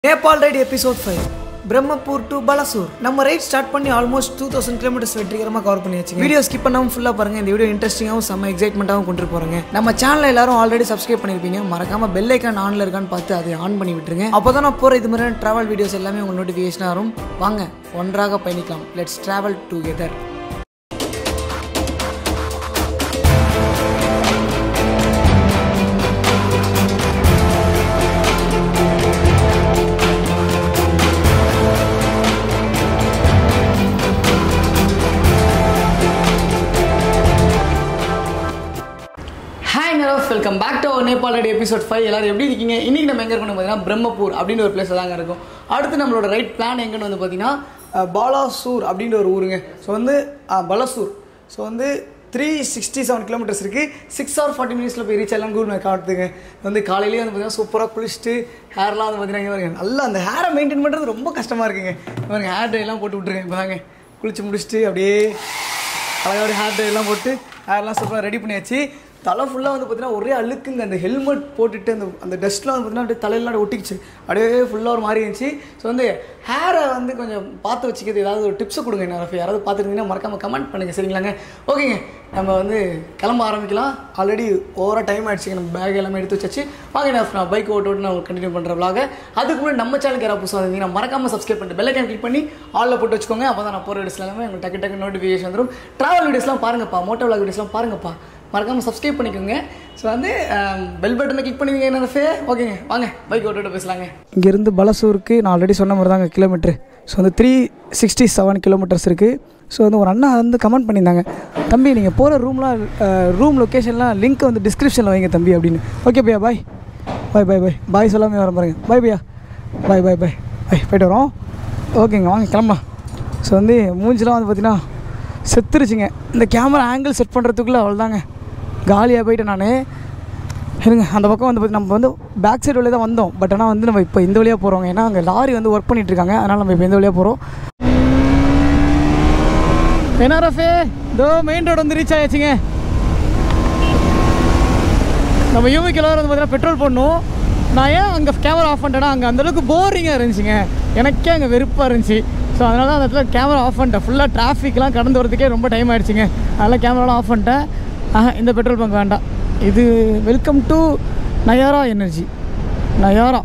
Nepal ride episode five Brahmapur to Balasore நம்ம ride start பண்ணி almost two thousand kilometres வெற்றிகரமாக cover பண்ணியாச்சு வீடியோ ஸ்கிப் பண்ணாமல் ஃபுல்லாக பாருங்க இந்த வீடியோ இன்ட்ரெஸ்டிங்காகவும் செம்ம எக்ஸைட்மெண்ட்டாகவும் கொண்டு போகிறாங்க நம்ம சேனலில் எல்லாரும் ஆல்ரெடி சப்ஸ்கிரைப் பண்ணியிருப்பீங்க மறக்காம பெல் ஐக்கான் ஆனில் இருக்கான்னு பார்த்து அதை ஆன் பண்ணி விட்டுருங்க அப்போ தான் நான் போகிற இது மாதிரியான ட்ராவல் வீடியோஸ் எல்லாமே உங்களுக்கு நோட்டிஃபிகேஷன் வரும் வாங்க ஒன்றாக பயணிக்கலாம் லெட்ஸ் ட்ராவல் டுகெதர் ஹாய் நரோஸ் welcome back to Nepal ride episode five எல்லாரும் எப்படி இருக்கீங்க இன்றைக்கி நம்ம எங்கே இருக்கணும் பார்த்தீங்கன்னா பிரம்மபூர் அப்படின்னு ஒரு பிளேஸ் தாங்க இருக்கும் அடுத்து நம்மளோட ரைட் பிளான் எங்கன்னு வந்து பார்த்தீங்கன்னா அஹ், பாலாசூர் அப்படின்ற ஒரு ஊருங்க ஸோ வந்து அஹ், பலசூர் ஸோ வந்து த்ரீ சிக்ஸ்டி செவன் கிலோமீட்டர்ஸ் இருக்குது சிக்ஸ் ஹவர் ஃபார்ட்டி மினிட்ஸில் போய் ரீச் ஆகலாம் கூகுள் காட்டுதுங்க வந்து காலையிலேயே வந்து பார்த்தீங்கன்னா சூப்பராக குளிச்சுட்டு ஹேர்லாம் வந்து பார்த்தீங்கன்னா இங்க பாருங்க நல்லா அந்த ஹேரை மெயின்டைன் பண்ணுறது ரொம்ப கஷ்டமாக இருக்குங்க இங்க பாருங்க ஹேர் டை எல்லாம் போட்டு விட்ருங்க இப்போ தாங்க குளிச்சு முடிச்சுட்டு அப்படியே அழகாக ஹேர் டை எல்லாம் போட்டு ஹேர்லாம் சூப்பராக ரெடி பண்ணியாச்சு தலை ஃபுல்லாக வந்து பார்த்தீங்கன்னா ஒரே அழுக்குங்க அந்த ஹெல்மெட் போட்டுட்டு அந்த அந்த டஸ்ட்லாம் வந்து பார்த்தீங்கன்னா அப்படியே தலையெல்லாம் அப்படியே ஒட்டிக்கிச்சு அப்படியே ஃபுல்லாக ஒரு மாதிரி இருந்துச்சு ஸோ வந்து ஹேரை வந்து கொஞ்சம் பார்த்து வச்சுக்கிறது ஏதாவது ஒரு டிப்ஸ் கொடுங்க என்ன ரஃபி யாராவது பார்த்துருந்தீங்கன்னா மறக்காமல் கமெண்ட் பண்ணுங்கள் சரிங்களாங்க ஓகேங்க நம்ம வந்து கிளம்ப ஆரம்பிக்கலாம் ஆல்ரெடி ஓவராக டைம் ஆயிடுச்சுங்க நம்ம பேக் எல்லாமே எடுத்து வச்சாச்சு வாங்க நான் நான் பைக் ஓட்டு ஓட்டு நான் கண்டினியூ பண்ணுற vlog அதுக்கு முன்னாடி நம்ம சேனலுக்கு யாராவது புதுசாக இருந்தீங்கன்னா மறக்காமல் சப்ஸ்கிரைப் பண்ணிட்டு பெல்லைக்கான் கிளிக் பண்ணி ஆலில் போட்டு வச்சுக்கோங்க அப்போ தான் நான் போகிற வீடியோஸ் எல்லாமே உங்களுக்கு டக்கு டக்கு நோட்டிஃபிகேஷன் வந்துடும் ட்ராவல் வீடியோஸ்லாம் பாருங்கப்பா மோட்டோ vlog வீடியோஸ்லாம் பாருங்கப்பா மறக்காமல் சப்ஸ்கிரைப் பண்ணிக்கோங்க ஸோ வந்து பெல் பட்டனை கிளிக் பண்ணுவீங்க என்ன ஃபே ஓகேங்க வாங்க பைக் ஓட்டு பேசலாங்க இங்கேருந்து பலசூருக்கு நான் ஆல்ரெடி சொன்ன மாதிரி தாங்க கிலோமீட்ரு ஸோ வந்து த்ரீ சிக்ஸ்டி செவன் கிலோமீட்டர்ஸ் இருக்குது ஸோ வந்து ஒரு அண்ணா வந்து கமெண்ட் பண்ணியிருந்தாங்க தம்பி நீங்கள் போகிற ரூம்லாம் ரூம் லொக்கேஷன்லாம் லிங்க் வந்து டிஸ்கிரிப்ஷனில் வைங்க தம்பி அப்படின்னு ஓகே பையா பாய் பாய் பாய் பாய் பாய் சொல்லாமல் வர பாருங்க பாய் பையா பாய் பாய் பாய் பாய் போயிட்டு வரோம் ஓகேங்க வாங்க கிளம்பலாம் ஸோ வந்து மூஞ்சிலாம் வந்து பார்த்தீங்கன்னா செத்துருச்சுங்க இந்த கேமரா ஆங்கிள் செட் பண்ணுறதுக்குள்ளே அவ்வளோதாங்க காலியாக போயிட்டேன் நான் இருங்க அந்த பக்கம் வந்து பார்த்தி- நம்ம வந்து பேக் சைடு வழியாக தான் வந்தோம் பட் ஆனால் வந்து நம்ம இப்போ இந்த வழியாக போகிறோங்க ஏன்னா அங்கே லாரி வந்து ஒர்க் பண்ணிட்டு இருக்காங்க அதனால் நம்ம இப்போ இந்த வழியாக போகிறோம் என்ன ரஃபே இதோ மெயின் ரோடு வந்து ரீச் ஆயாச்சுங்க நம்ம யூமிக்கு எல்லாரும் வந்து பார்த்தீங்கன்னா பெட்ரோல் போடணும் நான் ஏன் அங்கே கேமரா ஆஃப் பண்ணிட்டேன்னா அங்கே அந்தளவுக்கு போரிங்காக இருந்துச்சுங்க எனக்கே அங்கே வெறுப்பாக இருந்துச்சு ஸோ அதனால தான் அந்த இடத்துல கேமரா ஆஃப் பண்ணிட்டேன் ஃபுல்லாக டிராஃபிக்லாம் கடந்து வரதுக்கே ரொம்ப டைம் ஆயிடுச்சுங்க அதனால் கேமராலாம் ஆஃப் பண்ணிட்டேன் ஆஹா இந்த பெட்ரோல் பங்க் வேண்டாம் இது welcome to Nayara energy Nayara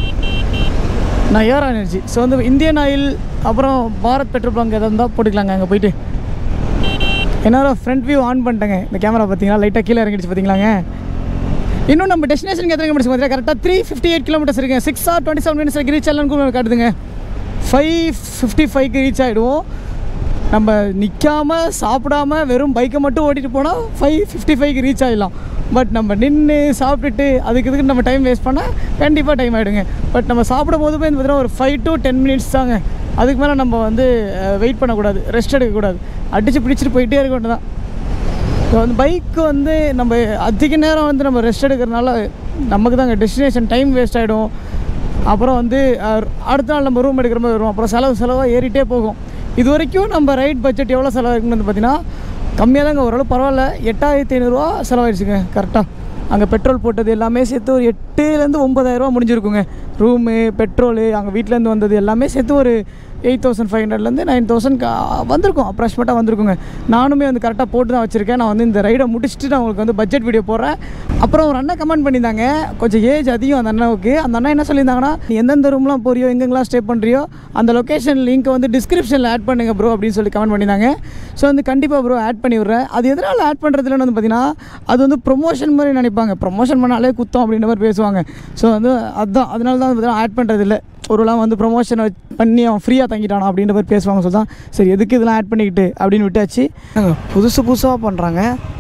Nayara energy so வந்து இந்தியன் ஆயில் அப்புறம் பாரத் பெட்ரோல் பங்க் எதாவது இருந்தால் போட்டுக்கலாங்க அங்கே போயிட்டு என்னோட ஃப்ரண்ட் வியூ ஆன் பண்ணிட்டேங்க இந்த கேமரா பார்த்தீங்களா லைட்டாக கீழே இறங்கிடுச்சு பார்த்தீங்களாங்க இன்னும் நம்ம டெஸ்டினேஷன் எத்தனை கிலோமீட்டர்ஸ் பார்த்தீங்கன்னா கரெக்டாக த்ரீ ஃபிஃப்டி எயிட் கிலோமீட்டர்ஸ் இருக்குங்க six or twenty seven minutes reach ஆகலான்னு காட்டுதுங்க ஃபைவ் ஃபிஃப்டி ஃபைவ்க்கு ரீச் ஆகிடுவோம் நம்ம நிற்காம சாப்பிடாம வெறும் பைக்கை மட்டும் ஓட்டிகிட்டு போனால் ஃபைவ் ஃபிஃப்டி ஃபைவ்க்கு ரீச் ஆகிடலாம் பட் நம்ம நின்று சாப்பிட்டுட்டு அதுக்கு இதுக்கு நம்ம டைம் வேஸ்ட் பண்ணால் கண்டிப்பாக டைம் ஆகிடுங்க பட் நம்ம சாப்பிடும் போதுமே வந்து பார்த்தீங்கன்னா ஒரு ஃபைவ் டு டென் மினிட்ஸ் தாங்க அதுக்கு மேலே நம்ம வந்து வெயிட் பண்ணக்கூடாது ரெஸ்ட் எடுக்கக்கூடாது அடித்து பிடிச்சிட்டு போயிட்டே இருக்க வேண்டியதான் ஸோ அந்த பைக்கு வந்து நம்ம அதிக நேரம் வந்து நம்ம ரெஸ்ட் எடுக்கிறதுனால நமக்கு தாங்க டெஸ்டினேஷன் டைம் வேஸ்ட் ஆகிடும் அப்புறம் வந்து அஹ், அடுத்த நாள் நம்ம ரூம் எடுக்கிற மாதிரி வரும் அப்புறம் செலவு செலவாக ஏறிட்டே போகும் இது வரைக்கும் நம்ம ரைட் பட்ஜெட் எவ்வளோ செலவாயிருக்குன்னு வந்து பார்த்தீங்கன்னா கம்மியாக தாங்க ஓரளவு பரவாயில்ல எட்டாயிரத்தி ஐநூறுரூவா செலவாயிடுச்சுங்க கரெக்டாக அங்கே பெட்ரோல் போட்டது எல்லாமே சேர்த்து ஒரு எட்டுலேருந்து ஒம்பதாயிரரூவா முடிஞ்சிருக்குங்க ரூமு பெட்ரோலு அங்கே வீட்டிலேருந்து வந்தது எல்லாமே சேர்த்து ஒரு எயிட் தௌசண்ட் ஃபைவ் ஹண்ட்ரட்லேருந்து நைன் தௌசண்ட் வந்திருக்கும் அப்ராக்சிமேட்டாக வந்திருக்குங்க நானுமே வந்து கரெக்டாக போட்டு தான் வச்சுருக்கேன் நான் வந்து இந்த ரைடை முடிச்சுட்டு நான் உங்களுக்கு வந்து பட்ஜெட் வீடியோ போடுறேன் அப்புறம் ஒரு அண்ணன் கமெண்ட் பண்ணியிருந்தாங்க கொஞ்சம் ஏஜ் அதிகம் அந்த அண்ணாவுக்கு அந்த அண்ணா என்ன சொல்லியிருந்தாங்கன்னா நீ எந்தெந்த ரூம்லாம் போறியோ எங்கெங்கெல்லாம் ஸ்டே பண்ணுறியோ அந்த லொக்கேஷன் லிங்க்கை வந்து டிஸ்கிரிப்ஷனில் ஆட் பண்ணுங்க ப்ரோ அப்படின்னு சொல்லி கமெண்ட் பண்ணியிருந்தாங்க ஸோ வந்து கண்டிப்பாக ப்ரோ ஆட் பண்ணி விட்றேன் அது எதனால் ஆட் பண்ணுறதுலன்னு வந்து பார்த்தீங்கன்னா அது வந்து ப்ரொமோஷன் மாதிரி நினைப்பாங்க ப்ரொமோஷன் பண்ணாலே குத்தம் அப்படின்ற மாதிரி பேசுவாங்க ஸோ வந்து அதுதான் அதனால தான் வந்து ஆட் பண்ணுறது இல்லை ஒருலாம் வந்து ப்ரொமோஷன் பண்ணி அவன் ஃப்ரீயாக தங்கிட்டானா அப்படின்ற மாதிரி பேசுவாங்க சொல்லி தான் சரி எதுக்கு இதெல்லாம் ஆட் பண்ணிக்கிட்டு அப்படின்னு விட்டாச்சு புதுசு புதுசாக பண்ணுறாங்க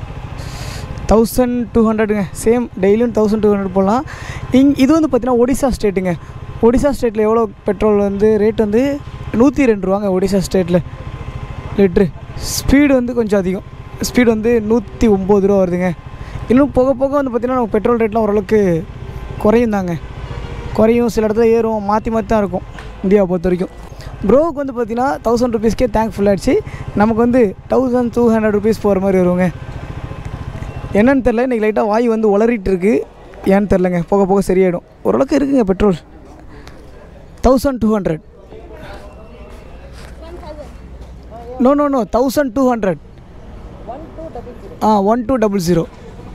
தௌசண்ட் டூ ஹண்ட்ரடுங்க சேம் டெய்லியும் தௌசண்ட் டூ ஹண்ட்ரட் போடலாம் இங் இது வந்து பார்த்தீங்கன்னா ஒடிசா ஸ்டேட்டுங்க ஒடிசா ஸ்டேட்டில் எவ்வளோ பெட்ரோல் வந்து ரேட் வந்து நூற்றி ரெண்டு ரூபாங்க ஒடிசா ஸ்டேட்டில் லிட்ரு ஸ்பீடு வந்து கொஞ்சம் அதிகம் ஸ்பீடு வந்து நூற்றி ஒம்பது ரூபா வருதுங்க இன்னும் போக போக வந்து பார்த்திங்கன்னா நமக்கு பெட்ரோல் ரேட்லாம் ஓரளவுக்கு குறையும் தாங்க குறையும் சில இடத்துல ஏறும் மாற்றி மாற்றி தான் இருக்கும் இந்தியாவை பொறுத்த வரைக்கும் ப்ரோவுக்கு வந்து பார்த்தீங்கன்னா தௌசண்ட் ருபீஸ்க்கே டேங்க் ஃபுல் ஆயிடுச்சு நமக்கு வந்து தௌசண்ட் டூ ஹண்ட்ரட் ருபீஸ் போகிற மாதிரி வருவாங்க என்னன்னு தெரில இன்றைக்கி லைட்டாக வாய் வந்து உளறிட்டு இருக்கு ஏன்னு தெரிலங்க போக போக சரியாயிடும் ஓரளவுக்கு இருக்குங்க petrol thousand two hundred no no no thousand two hundred ஆ ஒன் டூ டபுள் ஜீரோ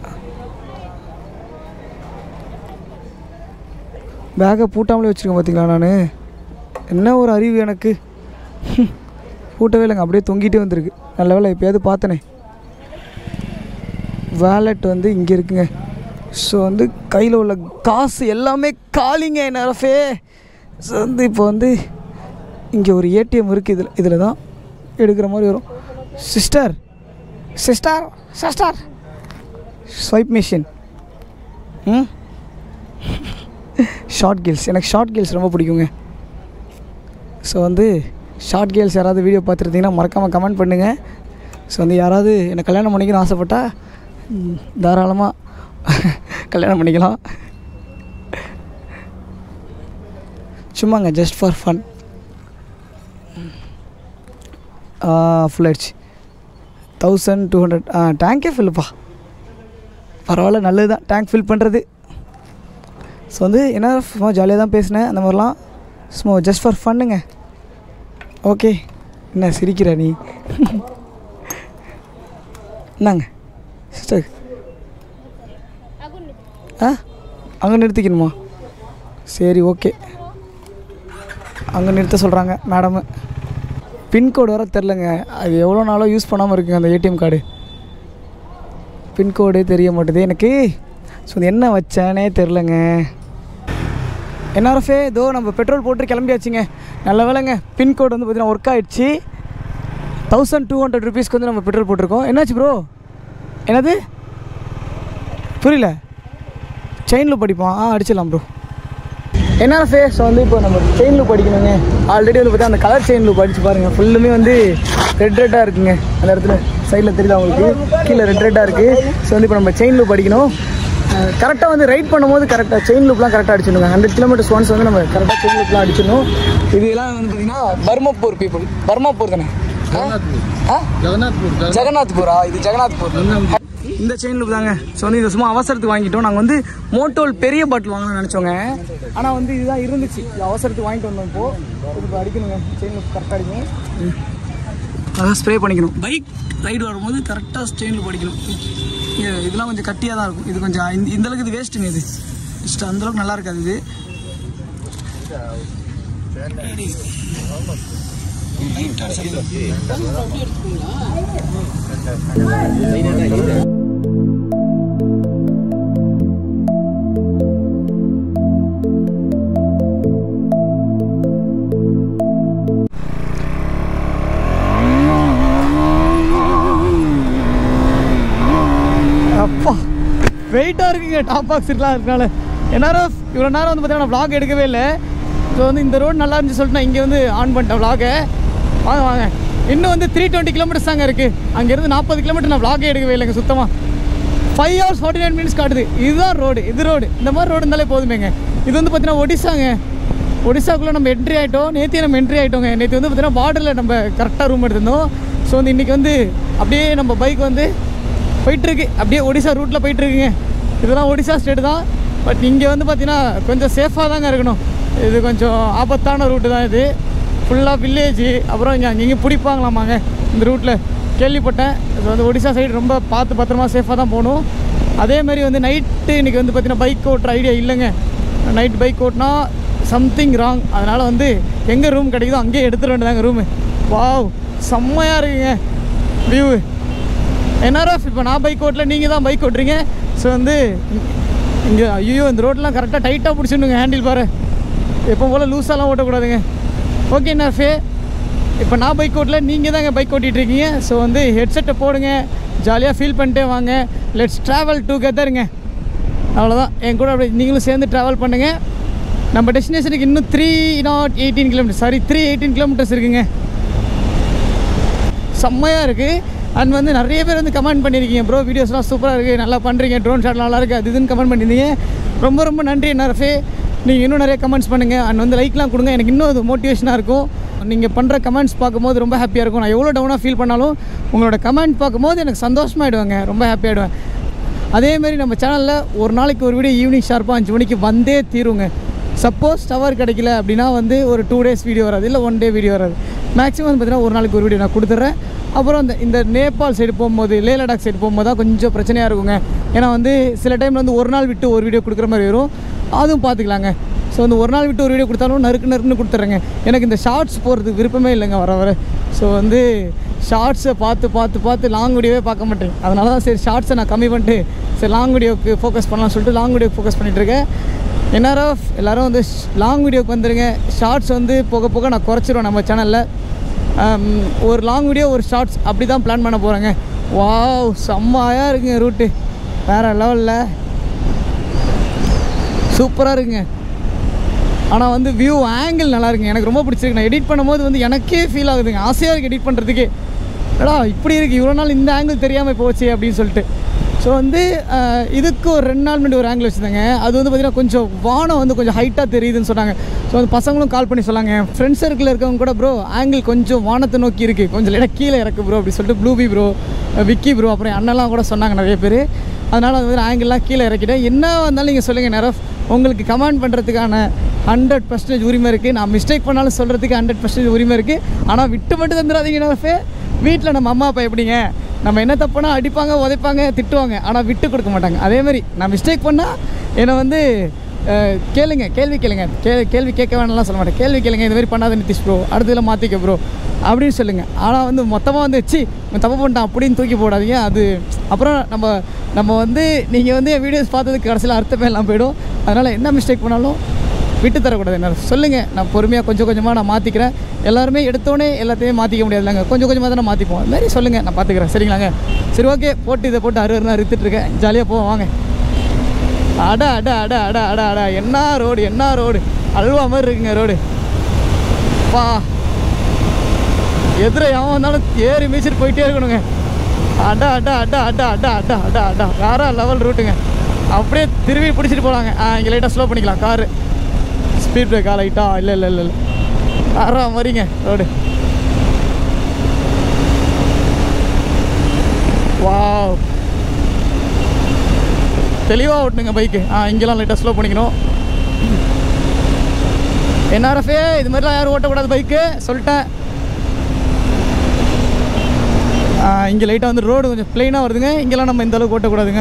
பேக்கை பூட்டாமலே வச்சுருக்கேன் பார்த்தீங்களா நான் என்ன ஒரு அறிவு எனக்கு பூட்டவே இல்லைங்க அப்படியே தொங்கிட்டே வந்திருக்கு நல்ல வேலை எப்பயாவது பார்த்தனே வேலெட் வந்து இங்கே இருக்குங்க ஸோ வந்து கையில் உள்ள காசு எல்லாமே காலிங்க நரஃபே ஸோ வந்து இப்போ வந்து இங்கே ஒரு ஏடிஎம் இருக்குது இதில் இதில் தான் எடுக்கிற மாதிரி வரும் sister sister sister swipe machine ம் ஷார்ட் கேல்ஸ் எனக்கு ஷார்ட் கேல்ஸ் ரொம்ப பிடிக்குங்க ஸோ வந்து ஷார்ட் கேல்ஸ் யாராவது வீடியோ பார்த்துருந்தீங்கன்னா மறக்காமல் கமெண்ட் பண்ணுங்கள் ஸோ வந்து யாராவது என்னை கல்யாணம் பண்ணிக்கணும்னு ஆசைப்பட்டால் ம், தாராளமாக கல்யாணம் பண்ணிக்கலாம் சும்மாங்க ஜஸ்ட் ஃபார் ஃபன் ஃபுல் ஆயிடுச்சு தௌசண்ட் டூ ஹண்ட்ரட் ஆ டேங்கே ஃபில்லுப்பா பரவாயில்ல நல்லது தான் டேங்க் ஃபில் பண்ணுறது ஸோ வந்து என்ன சும்மா ஜாலியாக தான் பேசினேன் அந்த மாதிரிலாம் சும்மா ஜஸ்ட் ஃபார் ஃபன்னுங்க ஓகே என்ன சிரிக்கிற நீ என்னங்க சிஸ்டர் ஆ அங்கே நிறுத்திக்கணுமா சரி ஓகே அங்கே நிறுத்த சொல்கிறாங்க மேடமு பின்கோடு வர தெரிலங்க அது எவ்வளோ நாளாக யூஸ் பண்ணாமல் இருக்குங்க அந்த ஏடிஎம் கார்டு பின்கோடே தெரிய மாட்டுது எனக்கு ஸோ இது என்ன வச்சேனே தெரிலங்க என்ஆர்எஃப்ஏ இதோ நம்ம பெட்ரோல் போட்டு கிளம்பியாச்சுங்க நல்ல வேலைங்க பின்கோடு வந்து பார்த்தீங்கன்னா ஒர்க் ஆகிடுச்சு தௌசண்ட் டூ ஹண்ட்ரட் ருபீஸ்க்கு வந்து நம்ம பெட்ரோல் போட்டிருக்கோம் என்னாச்சு ப்ரோ என்னது புரியல செயின் லூப் படிப்போம் ஆ அடிச்சிடலாம் ப்ரோ என்ஆர்எஃப்ஏ ஸோ வந்து இப்போ நம்ம செயின் லூப் அடிக்கணுங்க ஆல்ரெடி வந்து பார்த்தா அந்த கலர் செயின் லூப் அடிச்சு பாருங்கள் ஃபுல்லுமே வந்து ரெட் ரெட்டாக இருக்குங்க அந்த இடத்துல சைடில் தெரியுதா உங்களுக்கு கீழே ரெட் ரெட்டாக இருக்குது ஸோ வந்து இப்போ நம்ம செயின் லூப் அடிக்கணும் கரெக்டாக வந்து ரைட் பண்ணும்போது கரெக்டாக செயின் லூப்லாம் கரெக்டாக அடிச்சிடணுங்க ஹண்ட்ரட் கிலோமீட்டர்ஸ் ஒன்ஸ் வந்து நம்ம கரெக்டாக செயின் லூப்லாம் அடிச்சிடணும் இதெல்லாம் வந்து பார்த்தீங்கன்னா பர்மப்பூர் பீப்புள் பர்மாப்பூர் தானே ஆ ஜெகநாத்பூர் ஜெகநாத்பூரா இது ஜெகநாத்பூர் இந்த செயின் லூப் தாங்க ஸோ வந்து இதை சும்மா அவசரத்துக்கு வாங்கிட்டோம் நாங்கள் வந்து மோட்டோல் பெரிய பாட்டில் வாங்கணும்னு நினச்சோங்க ஆனால் வந்து இதுதான் இருந்துச்சு இது அவசரத்துக்கு வாங்கிட்டு வந்தோம் இப்போ இது இப்போ அடிக்கணுங்க செயின் லூப் கரெக்டாக அடிக்கணும் அதான் ஸ்ப்ரே பண்ணிக்கணும் பைக் ரைடு வரும்போது கரெக்டாக செயின் லூப் அடிக்கணும் இது- இதெல்லாம் கொஞ்சம் கட்டியாக தான் இருக்கும் இது கொஞ்சம் இந்த- இந்த அளவுக்கு இது வேஸ்ட்டுங்க இது ஜஸ்ட் அந்தளவுக்கு நல்லா இருக்காது இது அப்பா வெயிட்டாக இருக்குங்க டாப் பாக்ஸ் இருக்கலாம் இருக்கனால எந்நேரம் இவ்வளோ நேரம் வந்து பார்த்தீங்கன்னா vlog எடுக்கவே இல்லை ஸோ வந்து இந்த ரோடு நல்லா இருந்துச்சு சொல்லிட்டு நான் இங்கே வந்து ஆன் பண்ணிட்டேன் vlog-அ வாங்க வாங்க இன்னும் வந்து த்ரீ டுவெண்ட்டி கிலோமீட்டர்ஸ் தாங்க இருக்குது அங்கேருந்து நாற்பது கிலோமீட்டர் நான் vlog-ஏ எடுக்கவே இல்லைங்க சுத்தமாக five hours forty nine minutes காட்டுது இதுதான் ரோடு இது ரோடு இந்த மாதிரி ரோடு இருந்தாலே போதுமேங்க இது வந்து பார்த்தீங்கன்னா ஒடிசாங்க ஒடிசாக்குள்ளே நம்ம என்ட்ரி ஆகிட்டோம் நேற்று நம்ம என்ட்ரி ஆகிட்டோங்க நேற்று வந்து பார்த்தீங்கன்னா பார்டரில் நம்ம கரெக்டாக ரூம் எடுத்திருந்தோம் ஸோ வந்து இன்றைக்கி வந்து அப்படியே நம்ம பைக் வந்து போயிட்டுருக்கு அப்படியே ஒடிசா ரூட்டில் போயிட்டுருக்குங்க இதெல்லாம் ஒடிசா ஸ்டேட் தான் பட் இங்கே வந்து பார்த்தீங்கன்னா கொஞ்சம் சேஃபாக தாங்க இருக்கணும் இது கொஞ்சம் ஆபத்தான ரூட்டு தான் இது ஃபுல்லாக வில்லேஜ் அப்புறம் இங்கே அங்கங்கே பிடிப்பாங்களாமாங்க இந்த ரூட்டில் கேள்விப்பட்டேன் இது வந்து ஒடிசா சைடு ரொம்ப பார்த்து பத்திரமா சேஃபாக தான் போகணும் அதே மாதிரி வந்து நைட்டு இன்றைக்கி வந்து பார்த்தீங்கன்னா பைக் ஓட்டுற ஐடியா இல்லைங்க நைட் பைக் ஓட்டினா சம்திங் ராங் அதனால் வந்து எங்கே ரூம் கிடைக்குதோ அங்கேயே எடுத்துட வேண்டியதாங்க ரூமு வாவ் செம்மையாக இருக்குங்க வியூ என்ஆர்எஃப் இப்போ நான் பைக் ஓட்டல நீங்கள் தான் பைக் ஓட்டுறீங்க ஸோ வந்து இங்கே ஐயோ இந்த ரோட்லாம் கரெக்டாக டைட்டாக பிடிச்சிடணுங்க ஹேண்டில் பாரு எப்போ போல் லூஸாலாம் ஓட்டக்கூடாதுங்க ஓகே என்ஆர்எஃபே இப்போ நான் பைக் ஓட்டல நீங்கள் தாங்க பைக் ஓட்டிகிட்டு இருக்கீங்க ஸோ வந்து ஹெட்செட்டை போடுங்க ஜாலியாக ஃபீல் பண்ணிட்டே வாங்க லெட்ஸ் ட்ராவல் டுகெதருங்க அவ்வளோதான் என் கூட அப்படி நீங்களும் சேர்ந்து ட்ராவல் பண்ணுங்கள் நம்ம டெஸ்டினேஷனுக்கு இன்னும் three not eighteen kilometre sorry three eighteen kilometres இருக்குங்க செம்மையாக இருக்குது அண்ட் வந்து நிறைய பேர் வந்து கமெண்ட் பண்ணியிருக்கீங்க ப்ரோ வீடியோஸ்லாம் சூப்பராக இருக்குது நல்லா பண்ணுறீங்க ட்ரோன் ஷாட் நல்லா இருக்குது அது இதுன்னு கமெண்ட் பண்ணியிருந்தீங்க ரொம்ப ரொம்ப நன்றி நரஃபே நீங்கள் இன்னும் நிறைய கமெண்ட்ஸ் பண்ணுங்கள் அண்ட் வந்து லைக்லாம் கொடுங்க எனக்கு இன்னும் அது மோட்டிவேஷனாக இருக்கும் நீங்கள் பண்ணுற கமெண்ட்ஸ் பார்க்கும்போது ரொம்ப ஹாப்பியாக இருக்கும் நான் எவ்வளோ டவுனாக ஃபீல் பண்ணாலும் உங்களோட கமெண்ட் பார்க்கும்போது எனக்கு சந்தோஷமாயிடுவேங்க ரொம்ப ஹாப்பியாகிடுவேன் அதேமாரி நம்ம சேனலில் ஒரு நாளைக்கு ஒரு வீடியோ ஈவினிங் ஷார்ப்பாக அஞ்சு மணிக்கு வந்தே தீருங்க சப்போஸ் டவர் கிடைக்கல அப்படின்னா வந்து ஒரு டூ டேஸ் வீடியோ வராது இல்லை ஒன் டே வீடியோ வராது மேக்ஸிமம் வந்து பார்த்தீங்கன்னா ஒரு நாளைக்கு ஒரு வீடியோ நான் கொடுத்துட்றேன் அப்புறம் அந்த இந்த நேபாள் சைடு போகும்போது லே லடாக் சைடு போகும்போது தான் கொஞ்சம் பிரச்சனையாக இருக்குங்க ஏன்னா வந்து சில டைமில் வந்து ஒரு நாள் விட்டு ஒரு வீடியோ கொடுக்குற மாதிரி வரும் அதுவும் பார்த்துக்கலாங்க ஸோ வந்து ஒரு நாள் விட்டு ஒரு வீடியோ கொடுத்தாலும் நறுக்கு நறுக்குன்னு கொடுத்துட்றேங்க எனக்கு இந்த ஷார்ட்ஸ் போகிறதுக்கு விருப்பமே இல்லைங்க வர வர ஸோ வந்து ஷார்ட்ஸை பார்த்து பார்த்து பார்த்து லாங் வீடியோவே பார்க்க மாட்டேன் அதனால தான் சரி ஷார்ட்ஸை நான் கம்மி பண்ணிட்டு சரி லாங் வீடியோக்கு ஃபோக்கஸ் பண்ணலாம்னு சொல்லிட்டு லாங் வீடியோ ஃபோக்கஸ் பண்ணிகிட்ருக்கேன் என்ஆர்எஃப் எல்லோரும் வந்து லாங் வீடியோக்கு வந்துடுங்க ஷார்ட்ஸ் வந்து போக போக நான் குறைச்சிருவேன் நம்ம சேனலில் ஒரு லாங் வீடியோ ஒரு ஷார்ட்ஸ் அப்படி தான் பிளான் பண்ண போகிறேங்க வாவ் செம்மையாக இருக்குங்க ரூட்டு வேறு லெவலில் சூப்பராக இருக்குங்க ஆனால் வந்து வியூ ஆங்கிள் நல்லா இருக்குங்க எனக்கு ரொம்ப பிடிச்சிருக்கு நான் எடிட் பண்ணும்போது வந்து எனக்கே ஃபீல் ஆகுதுங்க ஆசையாக இருக்குது எடிட் பண்ணுறதுக்கு எடா இப்படி இருக்குது இவ்வளோ நாள் இந்த ஆங்கிள் தெரியாமல் போச்சு அப்படின்னு சொல்லிட்டு ஸோ வந்து அஹ், இதுக்கு ஒரு ரெண்டு நாள் முன்னாடி ஒரு ஆங்கிள் வச்சுருந்தாங்க அது வந்து பார்த்திங்கன்னா கொஞ்சம் வானம் வந்து கொஞ்சம் ஹைட்டாக தெரியுதுன்னு சொன்னாங்க ஸோ அந்த பசங்களும் கால் பண்ணி சொன்னாங்க என் ஃப்ரெண்ட்ஸ் சர்க்கிளில் இருக்கவங்க கூட ப்ரோ ஆங்கிள் கொஞ்சம் வானத்தை நோக்கி இருக்குது கொஞ்சம் லைட்டாக கீழே இறக்கு ப்ரோ அப்படி சொல்லிட்டு ப்ளூபி ப்ரோ விக்கி ப்ரோ அப்புறம் என் அண்ணன்லாம் கூட சொன்னாங்க நிறைய பேர் அதனால் அது வந்து ஆங்கிள்லாம் கீழே இறக்கிட்டேன் என்ன வந்தாலும் நீங்கள் சொல்லுங்கள் நேரம் உங்களுக்கு கமெண்ட் பண்ணுறதுக்கான ஹண்ட்ரட் பர்சன்டேஜ் உரிமை இருக்குது நான் மிஸ்டேக் பண்ணாலும் சொல்கிறதுக்கு ஹண்ட்ரட் பர்சன்டேஜ் உரிமை இருக்குது ஆனால் விட்டு மட்டும் தந்துடாதீங்க நேரஃபே வீட்டில் நம்ம அம்மா அப்பா எப்படிங்க நம்ம என்ன தப்புனா அடிப்பாங்க உதைப்பாங்க திட்டுவாங்க ஆனால் விட்டு கொடுக்க மாட்டாங்க அதே மாதிரி நான் மிஸ்டேக் பண்ணால் என்னை வந்து அஹ், கேளுங்க கேள்வி கேளுங்க கே கேள்வி கேட்க வேணாம்லாம் சொல்ல மாட்டேன் கேள்வி கேளுங்க இந்த மாதிரி பண்ணாத நிதிஷ் ப்ரோ அடுத்ததில் மாற்றிக்க ப்ரோ அப்படின்னு சொல்லுங்கள் ஆனால் வந்து மொத்தமாக வந்து சி இவன் தப்பு பண்ணிட்டான் அப்படின்னு தூக்கி போடாதீங்க அது அப்புறம் நம்ம நம்ம வந்து நீங்கள் வந்து என் வீடியோஸ் பார்த்ததுக்கு கடைசியில் அர்த்தமே எல்லாம் போயிடும் அதனால் என்ன மிஸ்டேக் பண்ணாலும் விட்டு தரக்கூடாது என்ன சொல்லுங்கள் நான் பொறுமையாக கொஞ்சம் கொஞ்சமாக நான் மாற்றிக்கிறேன் எல்லாருமே எடுத்தோடனே எல்லாத்தையும் மாற்றிக்க முடியாதுல்லங்க கொஞ்சம் கொஞ்சமாக தான் மாற்றிப்போம் அது மாதிரி சொல்லுங்கள் நான் பார்த்துக்கிறேன் சரிங்களாங்க சரி ஓகே போட்டு இதை போட்டு அரு அருனா இருக்கேன் ஜாலியாக போவோம் வாங்க அட அட அட அட அட அட என்ன ரோடு என்ன ரோடு அல்வா மாதிரி இருக்குங்க ரோடு பா எதிர எவன் வந்தாலும் ஏறி மீச்சிட்டு போயிட்டே இருக்கணுங்க அட அட அட அட அட அட அட அட வேற லெவல் ரூட்டுங்க அப்படியே திரும்பி பிடிச்சிட்டு போகலாங்க ஆ இங்கே லைட்டாக ஸ்லோ பண்ணிக்கலாம் காரு ஸ்பீட் பிரேக்கா லைட்டா இல்லை இல்லை இல்லை இல்லை வேற மாதிரிங்க ரோடு வாவ் தெளிவாக ஓட்டுங்க பைக்கு ஆ இங்கெல்லாம் லைட்டாக ஸ்லோ பண்ணிக்கணும் என்ஆர்எஃப்ஏ இது மாதிரிலாம் யாரும் ஓட்டக்கூடாது பைக்கு சொல்லிட்டேன் இங்கே லைட்டாக வந்து ரோடு கொஞ்சம் ப்ளைனாக வருதுங்க இங்கெல்லாம் நம்ம இந்த அளவுக்கு ஓட்டக்கூடாதுங்க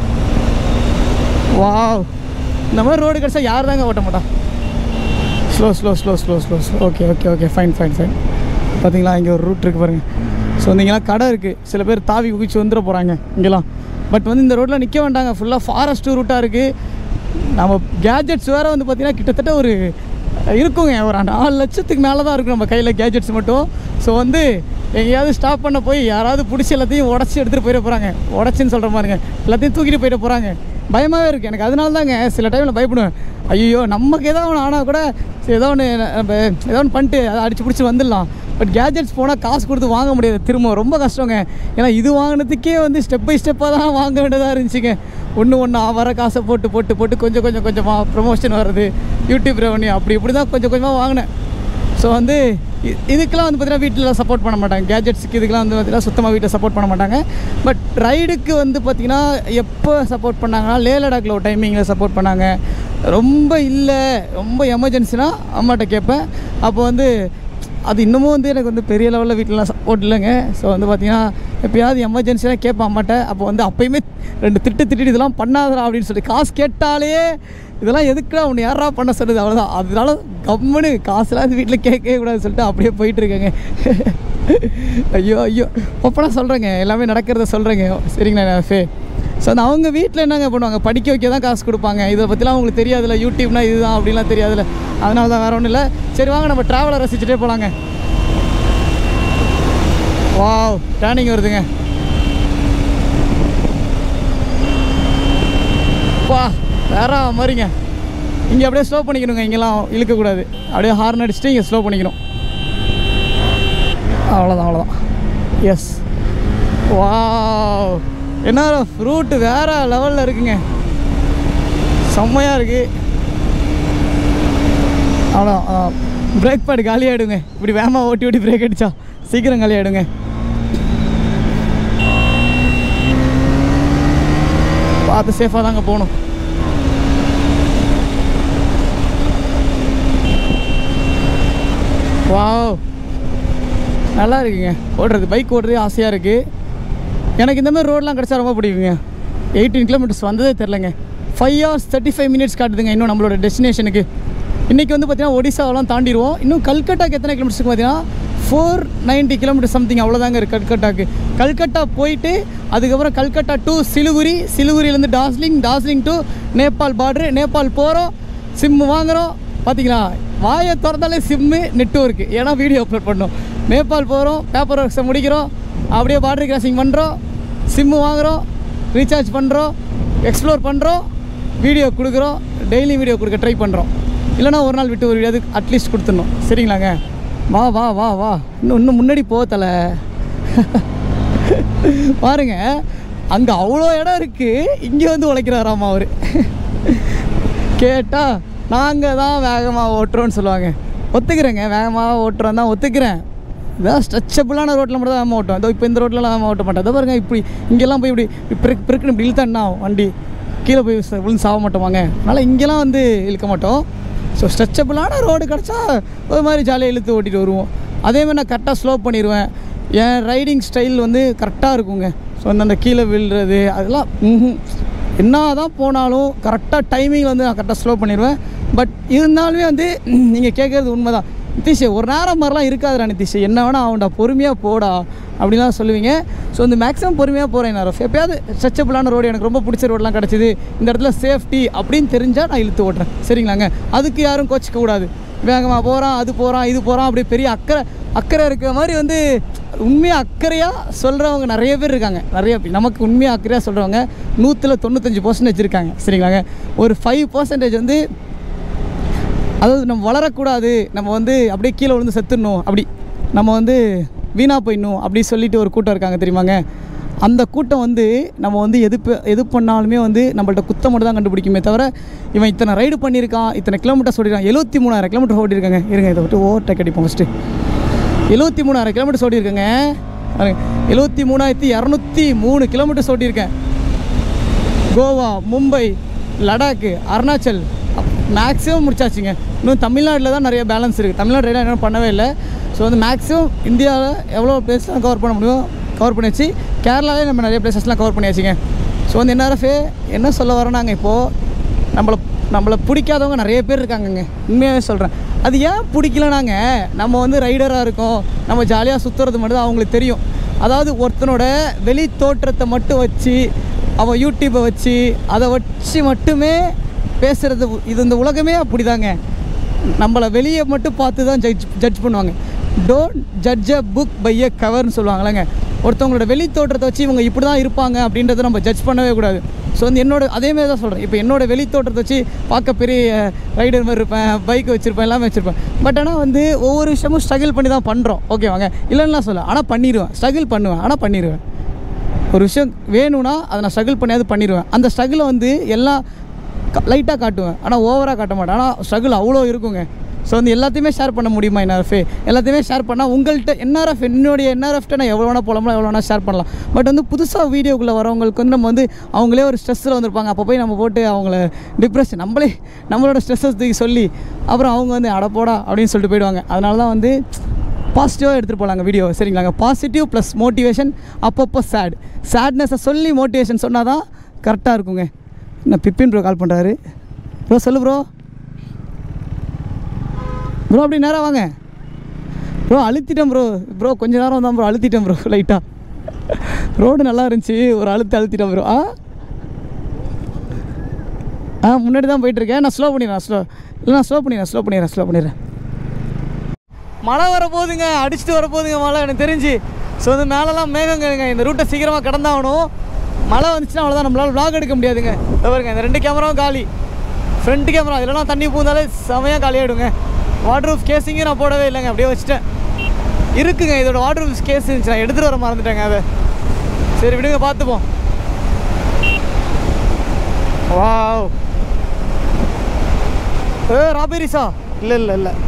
வாவ் இந்த மாதிரி ரோடு கிடச்சா யார் தாங்க ஓட்ட மாட்டா slow slow slow slow slow slow okay okay okay fine fine fine பார்த்தீங்களா இங்கே ஒரு ரூட் இருக்குது பாருங்கள் ஸோ இங்கெல்லாம் கடை இருக்குது சில பேர் தாவி குதிச்சு வந்துட போகிறாங்க இங்கெல்லாம் பட் வந்து இந்த ரோட்டில் நிற்க வேண்டாங்க ஃபுல்லாக ஃபாரஸ்ட் ரூட்டாக இருக்குது நம்ம கேஜெட்ஸ் வேறு வந்து பார்த்திங்கன்னா கிட்டத்தட்ட ஒரு இருக்குங்க ஒரு நாலு லட்சத்துக்கு மேலே தான் இருக்கும் நம்ம கையில் கேஜெட்ஸ் மட்டும் ஸோ வந்து எங்கேயாவது ஸ்டாப் பண்ண போய் யாராவது பிடிச்சி எல்லாத்தையும் உடச்சி எடுத்துகிட்டு போயிட போகிறாங்க உடச்சின்னு சொல்கிற மாதிரிங்க எல்லாத்தையும் தூக்கிட்டு போயிட போகிறாங்க பயமாகவே இருக்குது எனக்கு அதனால தாங்க சில டைமில் பயப்படுவேன் ஐயோ நமக்கு ஏதோ ஒன்று ஆனால் கூட சரி, ஏதோ ஒன்று நம்ம ஏதோ ஒன்று பண்ணிட்டு அதை அடிச்சு பிடிச்சி வந்துடலாம் பட் கேஜெட்ஸ் போனால் காசு கொடுத்து வாங்க முடியாது திரும்ப ரொம்ப கஷ்டங்க ஏன்னா இது வாங்கினதுக்கே வந்து ஸ்டெப் பை ஸ்டெப்பாக தான் வாங்க வேண்டியதாக இருந்துச்சுங்க ஒன்று ஒன்று வர காசை போட்டு போட்டு போட்டு கொஞ்சம் கொஞ்சம் கொஞ்சமாக ப்ரொமோஷன் வர்றது யூடியூப் ரெவன்யூ அப்படி இப்படி தான் கொஞ்சம் கொஞ்சமாக வாங்கினேன் ஸோ வந்து இ- இதுக்கெல்லாம் வந்து பார்த்தீங்கன்னா வீட்டில் சப்போர்ட் பண்ண மாட்டாங்க கேஜெட்ஸுக்கு இதுக்கெல்லாம் வந்து பார்த்தீங்கன்னா சுத்தமாக வீட்டில் சப்போர்ட் பண்ண மாட்டாங்க பட் ரைடுக்கு வந்து பார்த்தீங்கன்னா எப்போ சப்போர்ட் பண்ணாங்கன்னா லே லடாக்கில் ஒரு டைமிங்கில் சப்போர்ட் பண்ணாங்க ரொம்ப இல்லை ரொம்ப எமர்ஜென்சினா அம்மாட்ட கேட்பேன் அப்போ வந்து அது இன்னமும் வந்து எனக்கு வந்து பெரிய லெவலில் வீட்டிலலாம் சப்போர்ட் இல்லைங்க ஸோ வந்து பார்த்தீங்கன்னா எப்பயாவது எமர்ஜென்சியாக கேட்பேன் அம்மாட்ட அப்போ வந்து அப்பயுமே ரெண்டு திட்டு திட்டிட்டு இதெல்லாம் பண்ணாதடா அப்படின்னு சொல்லி காசு கேட்டாலே இதெல்லாம் எதுக்குடா உன்னை யாரா பண்ண சொல்லுது அவ்வளோதான் அதனால கம்முன்னு காசுலாம் வீட்டில் கேட்கவே கூடாதுன்னு சொல்லிட்டு அப்படியே போயிட்டு இருக்கேங்க ஐயோ ஐயோ ஒப்பனா சொல்கிறேங்க எல்லாமே நடக்கிறத சொல்கிறேங்க சரிங்களா ஃபே ஸோ அந்த அவங்க வீட்டில் என்னங்க பண்ணுவாங்க படிக்க வைக்க தான் காசு கொடுப்பாங்க இதை பற்றிலாம் அவங்களுக்கு தெரியாதுல்ல யூடியூப்னா இதுதான் அப்படின்லாம் தெரியாதுல்ல அதனால தான் வேறு ஒன்றும் இல்லை சரி வாங்க நம்ம ட்ராவலை ரசிச்சுட்டே போகலாங்க வாவ் டேர்னிங் வருதுங்க வா வேற மாதிரிங்க இங்கே அப்படியே ஸ்லோ பண்ணிக்கணுங்க இங்கெல்லாம் இழுக்கக்கூடாது அப்படியே ஹார்ன் அடிச்சுட்டு இங்கே ஸ்லோ பண்ணிக்கணும் அவ்வளோதான் அவ்வளோதான் எஸ் வா என்ன ரூட்டு வேற லெவலில் இருக்குங்க செம்மையாக இருக்குது அவ்வளோ பிரேக் பேட் காலியாகிடுங்க இப்படி வேகமாக ஓட்டி ஓட்டி பிரேக் அடிச்சா சீக்கிரம் காலியாகிடுங்க பார்த்து சேஃபாக தாங்க போகணும் வாவ் நல்லா இருக்குங்க ஓடுறது பைக் ஓடுறதே ஆசையாக இருக்குது எனக்கு இந்த மாதிரி ரோடெலாம் கிடச்சா ரொம்ப பிடிக்குங்க எயிட்டீன் கிலோமீட்டர்ஸ் வந்ததே தெரிலங்க five hours thirty five minutes காட்டுதுங்க இன்னும் நம்மளோட டெஸ்டினேஷனுக்கு இன்றைக்கி வந்து பார்த்தீங்கன்னா ஒடிசாவெல்லாம் தாண்டிடுவோம் இன்னும் கல்கட்டாக்கு எத்தனை கிலோமீட்டர்ஸ்க்கு பார்த்தீங்கன்னா ஃபோர் நைன்ட்டி கிலோமீட்டர் சம்திங் அவ்வளோதாங்க இருக்குது கல்கட்டாக்கு கல்கட்டா போயிட்டு அதுக்கப்புறம் கல்கட்டா டு சிலுகுரி சிலுகுரியிலேருந்து டார்ஜிலிங் டார்ஜிலிங் டு நேபாள் பார்டரு நேபாள் போகிறோம் சிம்மு வாங்குகிறோம் பார்த்தீங்களா வாயை திறந்தாலே சிம்மு நெட்ஒர்க்கு ஏன்னா வீடியோ அப்லோட் பண்ணோம் நேபாள் போகிறோம் பேப்பர் ஒர்க்ஸை முடிக்கிறோம் அப்படியே பார்டர் கிராசிங் பண்ணுறோம் சிம்மு வாங்குகிறோம் ரீசார்ஜ் பண்ணுறோம் எக்ஸ்ப்ளோர் பண்ணுறோம் வீடியோ கொடுக்குறோம் டெய்லி வீடியோ கொடுக்க ட்ரை பண்ணுறோம் இல்லைனா ஒரு நாள் விட்டு ஒரு வீடியோ அட்லீஸ்ட் கொடுத்துடணும் சரிங்களாங்க வா வா வா வா இன்னும் இன்னும் முன்னாடி போத்தலை பாருங்க அங்கே அவ்வளோ இடம் இருக்குது இங்கே வந்து உழைக்கிறாராமா அவர் கேட்டால் நாங்கள் தான் வேகமாக ஓட்டுறோன்னு சொல்லுவாங்க ஒத்துக்கிறேங்க வேகமாக ஓட்டுறோம் தான் ஒத்துக்கிறேன் இதான் ஸ்ட்ரெச்சபிளான ரோட்டில் மட்டும் தான் வேகமாக ஓட்டுவோம் இதோ இப்போ இந்த ரோட்லலாம் வேகமாக ஓட்ட மாட்டேன் இதோ பாருங்க இப்படி இங்கெல்லாம் போய் இப்படி பிறகு பிறக்குன்னு இப்படி இழுத்தா என்ன ஆகும் வண்டி கீழே போய் ச- விழுந்து சாக மாட்டோமாங்க அதனால் இங்கெல்லாம் வந்து இழுக்க மாட்டோம் ஸோ ஸ்ட்ரெச்சபிளான ரோடு கிடச்சா ஒரு மாதிரி ஜாலியாக இழுத்து ஓட்டிட்டு வருவோம் அதே மாதிரி நான் கரெக்டாக ஸ்லோ பண்ணிடுவேன் என் ரைடிங் ஸ்டைல் வந்து கரெக்டாக இருக்குங்க ஸோ அந்த அந்த கீழே விழுறது அதெல்லாம் ம்ஹும். என்ன தான் போனாலும் கரெக்டாக டைமிங் வந்து நான் கரெக்டாக ஸ்லோ பண்ணிடுவேன் பட் இருந்தாலுமே வந்து நீங்கள் கேட்குறது உண்மை தான் நிதிஷ் ஒரு நேரம் மாதிரிலாம் இருக்காதுடா நிதிஷ் என்ன வேணா ஆகும்டா பொறுமையாக போடா அப்படிலாம் சொல்லுவீங்க ஸோ இந்த மேக்ஸிமம் பொறுமையாக போகிறேன் நான் எப்பயாவது ஸ்ட்ரெச்சபிளான ரோடு எனக்கு ரொம்ப பிடிச்ச ரோடெலாம் கிடச்சிது இந்த இடத்துல சேஃப்டி அப்படின்னு தெரிஞ்சால் நான் இழுத்து ஓட்டுறேன் சரிங்களாங்க அதுக்கு யாரும் கோச்சிக்க கூடாது வேகமாக போகிறான் அது போகிறான் இது போகிறான் அப்படியே பெரிய அக்கறை அக்கறை இருக்கிற மாதிரி வந்து உண்மையாக அக்கறையாக சொல்கிறவங்க நிறைய பேர் இருக்காங்க நிறைய பேர் நமக்கு உண்மையாக அக்கறையாக சொல்கிறவங்க நூற்றில் தொண்ணூத்தஞ்சு பர்சன்டேஜ் இருக்காங்க சரிங்களாங்க ஒரு ஃபைவ் பர்சன்டேஜ் வந்து அதாவது நம்ம வளரக்கூடாது நம்ம வந்து அப்படியே கீழே விழுந்து செத்துடணும் அப்படி நம்ம வந்து வீணாக போயிடணும் அப்படி சொல்லிட்டு ஒரு கூட்டம் இருக்காங்க தெரியுமாங்க அந்த கூட்டம் வந்து நம்ம வந்து எது ப- எது பண்ணாலுமே வந்து நம்மள்ட்ட குத்தம் மட்டும் தான் கண்டுபிடிக்குமே தவிர இவன் இத்தனை ரைடு பண்ணியிருக்கான் இத்தனை கிலோமீட்டர்ஸ் ஓடிருக்கான் எழுபத்தி மூணாயிரம் கிலோமீட்டர் ஓடிருக்காங்க இருங்க இதை விட்டு ஓவர்டேக் அடிப்போம் ஃபஸ்ட்டு எழுபத்தி மூணாயிரம் கிலோமீட்டர்ஸ் ஓடிருக்கேங்க பாருங்க எழுபத்தி மூணாயிரத்தி இரநூத்தி மூணு கிலோமீட்டர்ஸ் ஓட்டியிருக்கேன் கோவா மும்பை லடாக்கு அருணாச்சல் மேக்ஸிமம் முடிச்சாச்சுங்க இன்னும் தமிழ்நாட்டில் தான் நிறைய பேலன்ஸ் இருக்குது தமிழ்நாடு ரயிலாக என்ன பண்ணவே இல்லை ஸோ வந்து மேக்ஸிமம் இந்தியாவில் எவ்வளோ பிளேஸ்லாம் கவர் பண்ண முடியும் கவர் பண்ணியாச்சு கேரளாவே நம்ம நிறைய பிளேசஸ்லாம் கவர் பண்ணியாச்சுங்க ஸோ வந்து என்ஆர்எஃப்ஏ என்ன சொல்ல வரோம் இப்போது நம்மளை நம்மளை பிடிக்காதவங்க நிறைய பேர் இருக்காங்கங்க உண்மையாகவே சொல்கிறேன் அது ஏன் பிடிக்கலனாங்க நம்ம வந்து ரைடராக இருக்கோம் நம்ம ஜாலியாக சுற்றுறது மட்டும் தான் அவங்களுக்கு தெரியும் அதாவது ஒருத்தனோட வெளி தோற்றத்தை மட்டும் வச்சு அவன் யூடியூப்பை வச்சு அதை வச்சு மட்டுமே பேசுகிறது இது இந்த உலகமே அப்படிதாங்க நம்மளை வெளியே மட்டும் பார்த்து தான் ஜட்ஜ் ஜட்ஜ் பண்ணுவாங்க don't judge a book by a கவர்னு சொல்லுவாங்களேங்க ஒருத்தவங்களோட வெளி தோற்றத்தை வச்சு இவங்க இப்படி தான் இருப்பாங்க அப்படின்றத நம்ம ஜட்ஜ் பண்ணவே கூடாது ஸோ வந்து என்னோட அதேமாரி தான் சொல்கிறேன் இப்போ என்னோட வெளி தோற்றத்தை வச்சு பார்க்க பெரிய ரைடர் மாதிரி இருப்பேன் பைக் வச்சுருப்பேன் எல்லாமே வச்சுருப்பேன் பட் ஆனால் வந்து ஒவ்வொரு விஷயமும் ஸ்ட்ரகிள் பண்ணி தான் பண்ணுறோம் ஓகேவாங்க இல்லைன்னா சொல்ல ஆனால் பண்ணிடுவேன் ஸ்ட்ரகிள் பண்ணுவேன் ஆனால் பண்ணிடுவேன் ஒரு விஷயம் வேணும்னா அதை நான் ஸ்ட்ரகிள் பண்ணியாவது பண்ணிடுவேன் அந்த ஸ்ட்ரகிளை வந்து எல்லாம் லைட்டாக காட்டுவேன் ஆனால் ஓவராக காட்ட மாட்டேன் ஆனால் ஸ்ட்ரகிள் அவ்வளோ இருக்குங்க ஸோ வந்து எல்லாத்தையுமே ஷேர் பண்ண முடியுமா என்ஆர்எஃப் எல்லாத்தையுமே ஷேர் பண்ணால் உங்கள்கிட்ட என்ஆர்எஃப் என்னுடைய என்ஆர்எஃப்ட்ட நான் எவ்வளோ வேணால் போகலாமோ எவ்வளோ வேணால் ஷேர் பண்ணலாம் பட் வந்து புதுசாக வீடியோக்குள்ளே வரவங்களுக்கு வந்து நம்ம வந்து அவங்களே ஒரு ஸ்ட்ரெஸ்ஸில் வந்திருப்பாங்க அப்போ போய் நம்ம போட்டு அவங்கள டிப்ரெஷன் நம்மளே நம்மளோட ஸ்ட்ரெஸ்ஸஸ் தூக்கி சொல்லி அப்புறம் அவங்க வந்து அடப்போடா அப்படின்னு சொல்லிட்டு போயிடுவாங்க அதனால தான் வந்து பாசிட்டிவாக எடுத்துகிட்டு போகலாங்க வீடியோ சரிங்களாங்க பாசிட்டிவ் ப்ளஸ் மோட்டிவேஷன் அப்பப்போ சேட் சேட்னஸை சொல்லி மோட்டிவேஷன் சொன்னால் தான் கரெக்டாக இருக்குங்க என்ன பிப்பின் ப்ரோ கால் பண்ணுறாரு ப்ரோ சொல்லு ப்ரோ ப்ரோ அப்படி நேராக வாங்க ப்ரோ அழுத்திட்டேன் ப்ரோ ப்ரோ கொஞ்ச நேரம் தான் ப்ரோ அழுத்திட்டேன் ப்ரோ லைட்டாக ரோடு நல்லா இருந்துச்சு ஒரு அழுத்து அழுத்திட்டேன் ப்ரோ ஆ ஆ முன்னாடி தான் போயிட்டுருக்கேன் நான் ஸ்லோ பண்ணிடுறேன் ஸ்லோ இல்லை நான் ஸ்லோ பண்ணிடுறேன் ஸ்லோ பண்ணிடுறேன் ஸ்லோ பண்ணிடுறேன் மழை வரப்போகுதுங்க அடிச்சுட்டு வரப்போகுதுங்க மழை எனக்கு தெரிஞ்சு ஸோ வந்து மேலெல்லாம் மேகங்க இந்த ரூட்டை சீக்கிரமாக கடந்தாகணும் மழை வந்துச்சுன்னா அவ்வளோதான் நம்மளால் vlog எடுக்க முடியாதுங்க இதோ பாருங்க இந்த ரெண்டு கேமராவும் காலி ஃப்ரண்ட் கேமரா இல்லைனா தண்ணி பூந்தாலே செமையாக காலியாகிடுங்க வாட்டர் ரூஃப் கேஸிங்கும் நான் போடவே இல்லைங்க அப்படியே வச்சுட்டேன் இருக்குங்க இதோட வாட்டர் ரூஃப் கேஸ் இருந்துச்சு நான் எடுத்துகிட்டு வர மறந்துட்டேங்க அதை சரி விடுங்க பார்த்துப்போம் வாவ் ஏ ராபேரிஸா இல்லை இல்லை இல்லை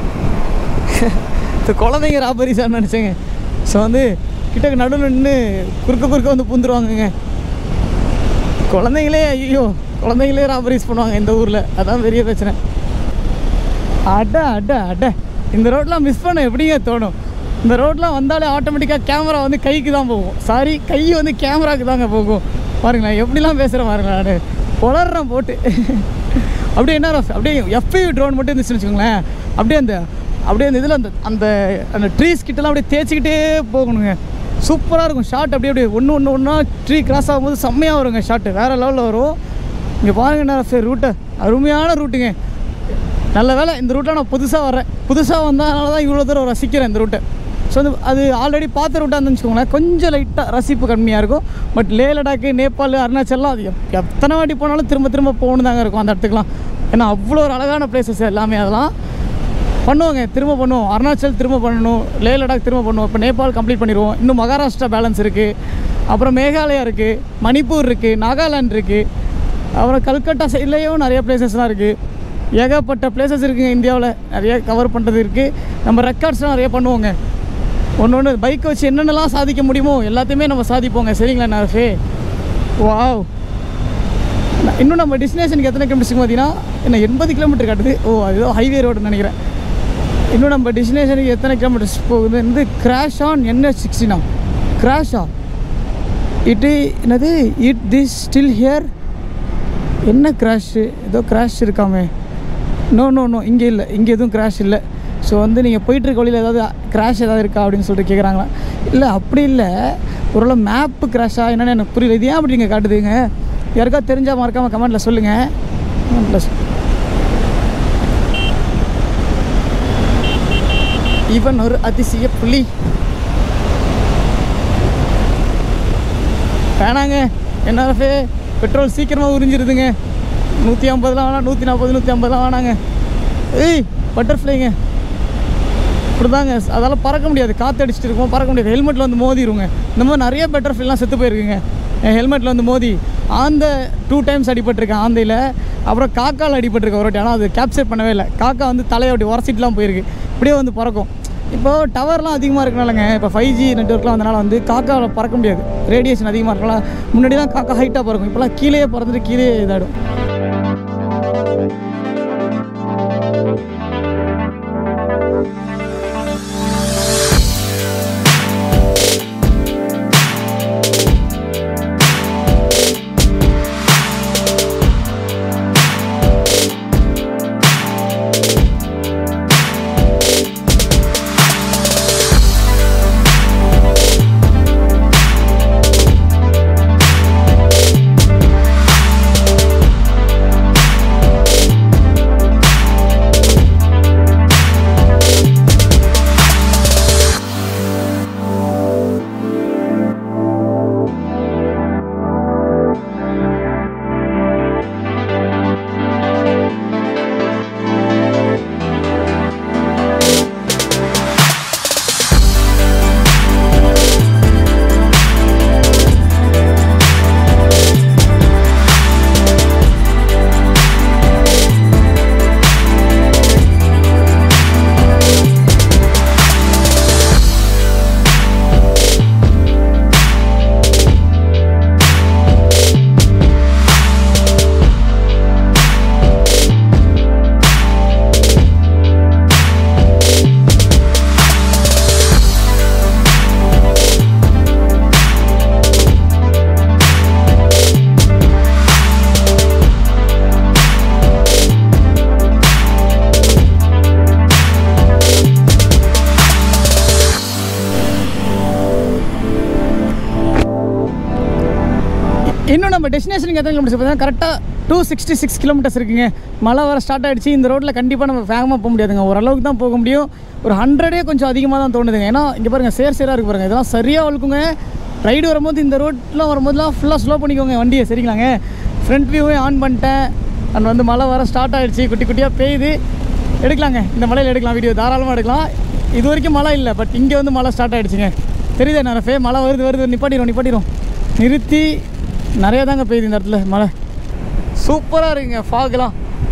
இந்த குழந்தைங்க ராபரிசான்னு நினச்சேங்க ஸோ வந்து கிட்டக்கு நடுவில் நின்று குறுக்க குறுக்க வந்து பூந்துருவாங்கங்க குழந்தைங்களே ஐயோ குழந்தைங்களே ராபரிஸ் பண்ணுவாங்க இந்த ஊரில் அதான் பெரிய பிரச்சனை அட அட அட இந்த ரோட்லாம் மிஸ் பண்ண எப்படிங்க தோணும் இந்த ரோட்லாம் வந்தாலே ஆட்டோமேட்டிக்காக கேமரா வந்து கைக்கு தான் போகும் சாரி கை வந்து கேமராவுக்கு தாங்க போகும் பாருங்களேன் எப்படிலாம் பேசுகிறேன் பாருங்களேன் நான் உளர்றேன் போட்டு அப்படியே என்ன ரஃப் அப்படியே எஃப்ஐ ட்ரோன் மட்டும் இருந்துச்சுன்னு வச்சுக்கோங்களேன் அப்படியே அந்த அப்படியே அந்த இதில் அந்த அந்த அந்த ட்ரீஸ் கிட்டலாம் அப்படியே தேய்ச்சிக்கிட்டே போகணுங்க சூப்பராக இருக்கும் ஷாட் அப்படியே அப்படியே ஒன்று ஒன்று ஒன்றா ட்ரீ கிராஸ் ஆகும்போது செம்மையாக வருங்க ஷாட்டு வேறு லெவலில் வரும் இங்கே பாருங்க என்ன ரஃப் ரூட்டை அருமையான ரூட்டுங்க நல்ல வேளை இந்த ரூட்டில் நான் புதுசாக வரேன் புதுசாக வந்ததுனால தான் இவ்வளோ தூரம் ரசிக்கிறேன் இந்த ரூட்டை ஸோ வந்து அது ஆல்ரெடி பார்த்த ரூட்டாக இருந்துன்னு வச்சுக்கோங்களேன் கொஞ்சம் லைட்டாக ரசிப்பு கம்மியாக இருக்கும் பட் லே லடாக்கு நேபாள் அருணாச்சல்லாம் அது எப்- எத்தனை வாட்டி போனாலும் திரும்ப திரும்ப போகணும் தாங்க இருக்கும் அந்த இடத்துக்குலாம் ஏன்னா அவ்வளோ ஒரு அழகான பிளேசஸ் எல்லாமே அதெல்லாம் பண்ணுவோங்க திரும்ப பண்ணுவோம் அருணாச்சல் திரும்ப பண்ணணும் லே லடாக் திரும்ப பண்ணுவோம் இப்போ நேபாள் கம்ப்ளீட் பண்ணிடுவோம் இன்னும் மகாராஷ்டிரா பேலன்ஸ் இருக்குது அப்புறம் மேகாலயா இருக்குது மணிப்பூர் இருக்குது நாகாலாந்து இருக்குது அப்புறம் கல்கட்டா சைட்லேயும் நிறைய பிளேசஸ்லாம் இருக்குது ஏகப்பட்ட பிளேசஸ் இருக்குங்க இந்தியாவில் நிறைய கவர் பண்ணுறது இருக்குது நம்ம ரெக்கார்ட்ஸ்லாம் நிறைய பண்ணுவோங்க ஒன்று ஒன்று பைக்கை வச்சு என்னென்னலாம் சாதிக்க முடியுமோ எல்லாத்தையுமே நம்ம சாதிப்போங்க சரிங்களா நரஃபே வாவ் ந- இன்னும் நம்ம டெஸ்டினேஷனுக்கு எத்தனை கிலோமீட்டர்ஸ் பார்த்தீங்கன்னா என்ன எண்பது கிலோமீட்டர் காட்டுது ஓ அது ஏதோ ஹைவே ரோடுன்னு நினைக்கிறேன் இன்னும் நம்ம டெஸ்டினேஷனுக்கு எத்தனை கிலோமீட்டர்ஸ் போகுது வந்து கிராஷ் ஆன் என்ஹெச் சிக்ஸ்டினா கிராஷா இட்டு என்னது இட் திஸ் ஸ்டில் ஹியர் என்ன கிராஷு ஏதோ கிராஷ் இருக்காமே நோ நோ நோ இங்கே இல்லை இங்கே எதுவும் கிராஷ் இல்லை ஸோ வந்து நீங்கள் போயிட்டுருக்க வழியில் ஏதாவது கிராஷ் ஏதாவது இருக்கா அப்படின்னு சொல்லிட்டு கேட்குறாங்களா இல்லை அப்படி இல்லை ஒருவேளை மேப்பு கிராஷா என்னன்னு எனக்கு புரியல இது ஏன் அப்படி நீங்கள் காட்டுதுங்க யாருக்கா தெரிஞ்சால் மறக்காமல் கமெண்ட்டில் சொல்லுங்கள் கமெண்ட்டில் சொல் இவன் ஒரு அதிசய புலி வேணாங்க என்ஆர்எஃபே பெட்ரோல் சீக்கிரமாக உறிஞ்சிருதுங்க நூற்றி ஐம்பதுலாம் வேணாம் நூற்றி நாற்பது நூற்றி ஐம்பதுலாம் வேணாங்க ஏய் பட்டர்ஃப்ளைங்க இப்படிதாங்க அதால் பறக்க முடியாது காற்று அடிச்சிட்டு இருக்கும் பறக்க முடியாது ஹெல்மெட்டில் வந்து மோதிருங்க இந்த மாதிரி நிறைய பட்டர்ஃப்ளைலாம் செத்து போயிருக்குங்க என் ஹெல்மெட்டில் வந்து மோதி ஆந்த டூ டைம்ஸ் அடிபட்டிருக்கேன் ஆந்தையில் அப்புறம் காக்கால் அடிபட்டிருக்கேன் ஒரு வாட்டி ஆனால் அது கேப்சர் பண்ணவே இல்லை காக்கா வந்து தலையை அப்படி உரசிட்டுலாம் போயிருக்கு இப்படியே வந்து பறக்கும் இப்போது டவர்லாம் அதிகமாக இருக்கனாலங்க இப்போ ஃபைவ் ஜி நெட்ஒர்க்லாம் வந்தனால வந்து காக்காவில் பறக்க முடியாது ரேடியேஷன் அதிகமாக இருக்கனால முன்னாடி தான் காக்கா ஹைட்டாக பறக்கும் இப்போலாம் கீழே பறந்துட்டு கீழே இதாகிடும் இன்னும் நம்ம டெஸ்டினேஷனுக்கு எத்தனை கிலோமீட்டர்ஸ் பார்த்தீங்கன்னா கரெக்டாக டூ சிக்ஸ்டி சிக்ஸ் கிலோமீட்டர்ஸ் இருக்குங்க மழை வர ஸ்டார்ட் ஆகிடுச்சு இந்த ரோட்டில் கண்டிப்பாக நம்ம வேகமாக போக முடியாதுங்க ஓரளவுக்கு தான் போக முடியும் ஒரு ஹண்ட்ரடே கொஞ்சம் அதிகமாக தான் தோணுதுங்க ஏன்னா இங்கே பாருங்கள் சேர் சேராக இருக்கு பாருங்க இதெல்லாம் சரியாக வழுக்குங்க ரைடு வரும்போது இந்த ரோட்லாம் வரும்போதுலாம் ஃபுல்லாக ஸ்லோ பண்ணிக்கோங்க வண்டியை சரிங்களாங்க ஃப்ரண்ட் வியூவே ஆன் பண்ணிட்டேன் அண்ட் வந்து மழை வர ஸ்டார்ட் ஆகிடுச்சு குட்டி குட்டியாக பெய்யுது எடுக்கலாங்க இந்த மலையில் எடுக்கலாம் வீடியோ தாராளமாக எடுக்கலாம் இது வரைக்கும் மழை இல்லை பட் இங்கே வந்து மழை ஸ்டார்ட் ஆகிடுச்சுங்க தெரியுதா நேரஃபே மழை வருது வருது நிப்பாட்டிடும் நிப்பாட்டிடும் நிறுத்தி நிறைய தாங்க பெய்யுது இந்த இடத்துல மழை சூப்பராக இருக்குங்க ஃபாக்லாம்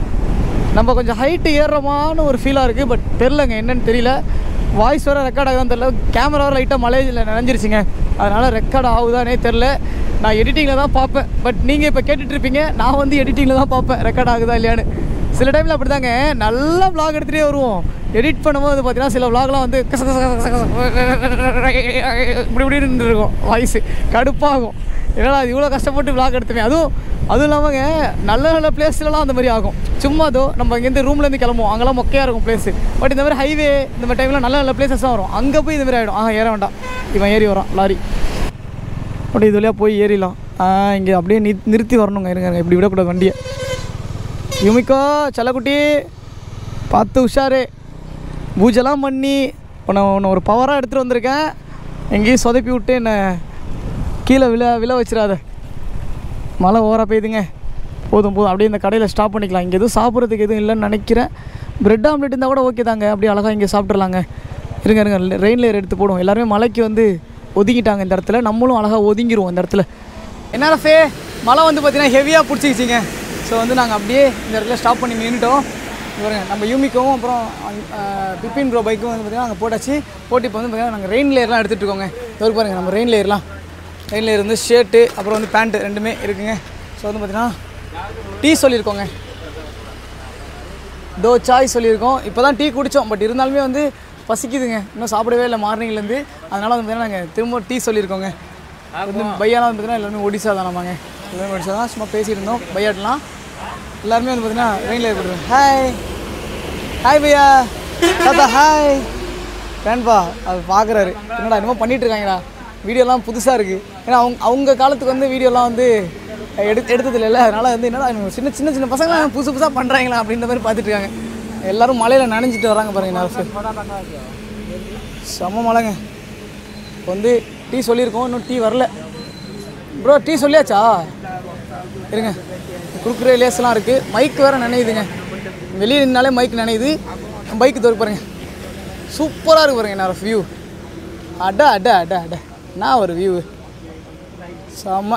நம்ம கொஞ்சம் ஹைட்டு ஏறுறோமான்னு ஒரு ஃபீலாக இருக்குது பட் தெரிலங்க என்னன்னு தெரியல வாய்ஸ் வர ரெக்கார்ட் ஆகுதான்னு தெரில கேமரா வர லைட்டாக மலையில் நினைஞ்சிருச்சுங்க அதனால் ரெக்கார்ட் ஆகுதானே தெரில நான் எடிட்டிங்கில் தான் பார்ப்பேன் பட் நீங்கள் இப்போ கேட்டுட்ருப்பீங்க நான் வந்து எடிட்டிங்கில் தான் பார்ப்பேன் ரெக்கார்ட் ஆகுதா இல்லையான்னு சில டைமில் அப்படி தாங்க நல்லா vlog எடுத்துகிட்டே வருவோம் எடிட் பண்ணும்போது பார்த்தீங்கன்னா சில vlogலாம் வந்து கச கச கச கச கச இப்படி இப்படி நின்று இருக்கும் வாய்ஸு கடுப்பாகும் என்னடா இது இவ்வளோ கஷ்டப்பட்டு vlog எடுத்துமே அதுவும் அதுவும் இல்லாமங்க நல்ல நல்ல பிளேஸ்லலாம் அந்த மாதிரி ஆகும் சும்மா அதோ நம்ம இங்கேருந்து ரூம்லேருந்து கிளம்புவோம் அங்கெல்லாம் மொக்கையாக இருக்கும் பிளேஸ் பட் இந்த மாதிரி ஹைவே இந்த மாதிரி டைமில் நல்ல நல்ல பிளேசஸ்லாம் வரும் அங்கே போய் இந்த மாதிரி ஆகிடும் ஆ ஏற வேண்டாம் இவன் ஏறி வரான் லாரி அப்படியே இது வழியாக போய் ஏறிடலாம் இங்கே அப்படியே நி நிறுத்தி வரணுங்க இருங்க இருங்க, இப்படி விடக்கூடாது வண்டியை யுமிக்கோ செல்லக்குட்டி பார்த்து உஷாரு பூஜைலாம் பண்ணி உன்னை உன்னை ஒரு பவராக எடுத்துகிட்டு வந்திருக்கேன் எங்கேயும் சொதப்பி விட்டு என்னை கீழே விழ விழ வச்சிடாத மழை ஓவராக பெய்யுதுங்க போதும் போதும் அப்படியே இந்த கடையில் ஸ்டாப் பண்ணிக்கலாம் இங்கே எதுவும் சாப்பிட்றதுக்கு எதுவும் இல்லைன்னு நினைக்கிறேன் பிரெட் ஆம்லெட் இருந்தால் கூட ஓகே தாங்க அப்படியே அழகாக இங்கே சாப்பிட்றலாங்க இருங்க இருங்க ரெயின் லேயர் எடுத்து போடுவோம் எல்லாருமே மலைக்கு வந்து ஒதுங்கிட்டாங்க இந்த இடத்துல நம்மளும் அழகாக ஒதுங்கிடுவோம் இந்த இடத்துல என்ன ரஃபே மழை வந்து பார்த்தீங்கன்னா ஹெவியாக பிடிச்சிக்கிச்சிங்க ஸோ வந்து நாங்கள் அப்படியே இந்த இடத்துல ஸ்டாப் பண்ணி நின்றுட்டோம் இவருங்க நம்ம யூமிக்கவும் அப்புறம் அஹ், பிபின் ப்ரோ பைக்கும் வந்து பார்த்தீங்கன்னா அங்கே போட்டாச்சு போட்டு இப்போ வந்து பார்த்தீங்கன்னா நாங்கள் ரெயின் லேயர்லாம் எடுத்துகிட்டு இருக்கோங்க இவருக்கு பாருங்கள் நம்ம ரெயின் லேயர்லாம் ரெயின் லேயர் வந்து ஷர்ட்டு அப்புறம் வந்து பேண்ட்டு ரெண்டுமே இருக்குங்க ஸோ வந்து பார்த்தீங்கன்னா டீ சொல்லியிருக்கோங்க தோ சாய் சொல்லியிருக்கோம் இப்போ தான் டீ குடித்தோம் பட் இருந்தாலுமே வந்து பசிக்குதுங்க இன்னும் சாப்பிடவே இல்லை மார்னிங்லேருந்து அதனால் வந்து பார்த்தீங்கன்னா நாங்கள் திரும்ப டீ சொல்லியிருக்கோங்க வந்து பையாலாம் வந்து பார்த்தீங்கன்னா எல்லாருமே ஒடிசா தானமாங்க எல்லாருமே ஒடிசா தான் சும்மா பேசியிருந்தோம் பையாட்டெலாம் எல்லாருமே வந்து பார்த்தீங்கன்னா ரெயினில் கொடுத்துருவோம் ஹாய் ஹாய் பையா தாத்தா ஹாய் வேண்பா அது பார்க்குறாரு என்னடா என்னமோ பண்ணிட்டு இருக்காங்கடா வீடியோலாம் புதுசாக இருக்குது ஏன்னா அவங்க அவங்க காலத்துக்கு வந்து வீடியோலாம் வந்து எடுத்து எடுத்தது இல்லைல்ல அதனால் வந்து என்னடா இவங்க சின்ன சின்ன சின்ன பசங்களாம் புதுசு புதுசாக பண்ணுறாங்களா அப்படின்ற மாதிரி பார்த்துட்டு இருக்காங்க எல்லாரும் மலையில் நனைஞ்சிட்டு வராங்க பாருங்க நர்ஸு செம்ம மழைங்க இப்போ வந்து டீ சொல்லியிருக்கோம் இன்னும் டீ வரல ப்ரோ டீ சொல்லியாச்சா இருங்க குறுக்குறே லேஸ்லாம் இருக்குது மைக் வேறு நினையுதுங்க வெளியே நின்னாலே மைக் நினையுது பைக்கு தோறு பாருங்க சூப்பராக இருக்கு பாருங்க என்னோட வியூ அட அட அட அட நான் ஒரு வியூ செம்ம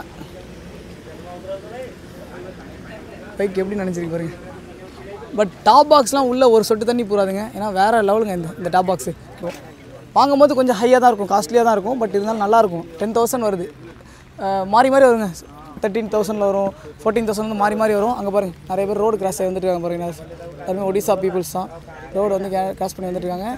பைக் எப்படி நினச்சிருக்கு பாருங்க பட் டாப் பாக்ஸ்லாம் உள்ள ஒரு சொட்டு தண்ணி போகாதுங்க ஏன்னா வேறு லெவலுங்க இந்த இந்த டாப் பாக்ஸு வாங்கும்போது கொஞ்சம் ஹையாக தான் இருக்கும் காஸ்ட்லியாக தான் இருக்கும் பட் இருந்தாலும் நல்லாயிருக்கும் டென் தௌசண்ட் வருது அஹ் மாறி மாறி வருங்க தேர்ட்டீன் தௌசண்டில் வரும் ஃபோர்டீன் தௌசண்ட் வந்து மாறி மாறி வரும் அங்கே பாருங்க நிறைய பேர் ரோடு கிராஸ் ஆகி வந்துட்டு இருக்காங்க பாருங்க எல்லாருமே ஒடிசா பீப்புள்ஸ் தான் ரோடு வந்து கிராஸ் பண்ணி வந்துட்டு இருக்காங்க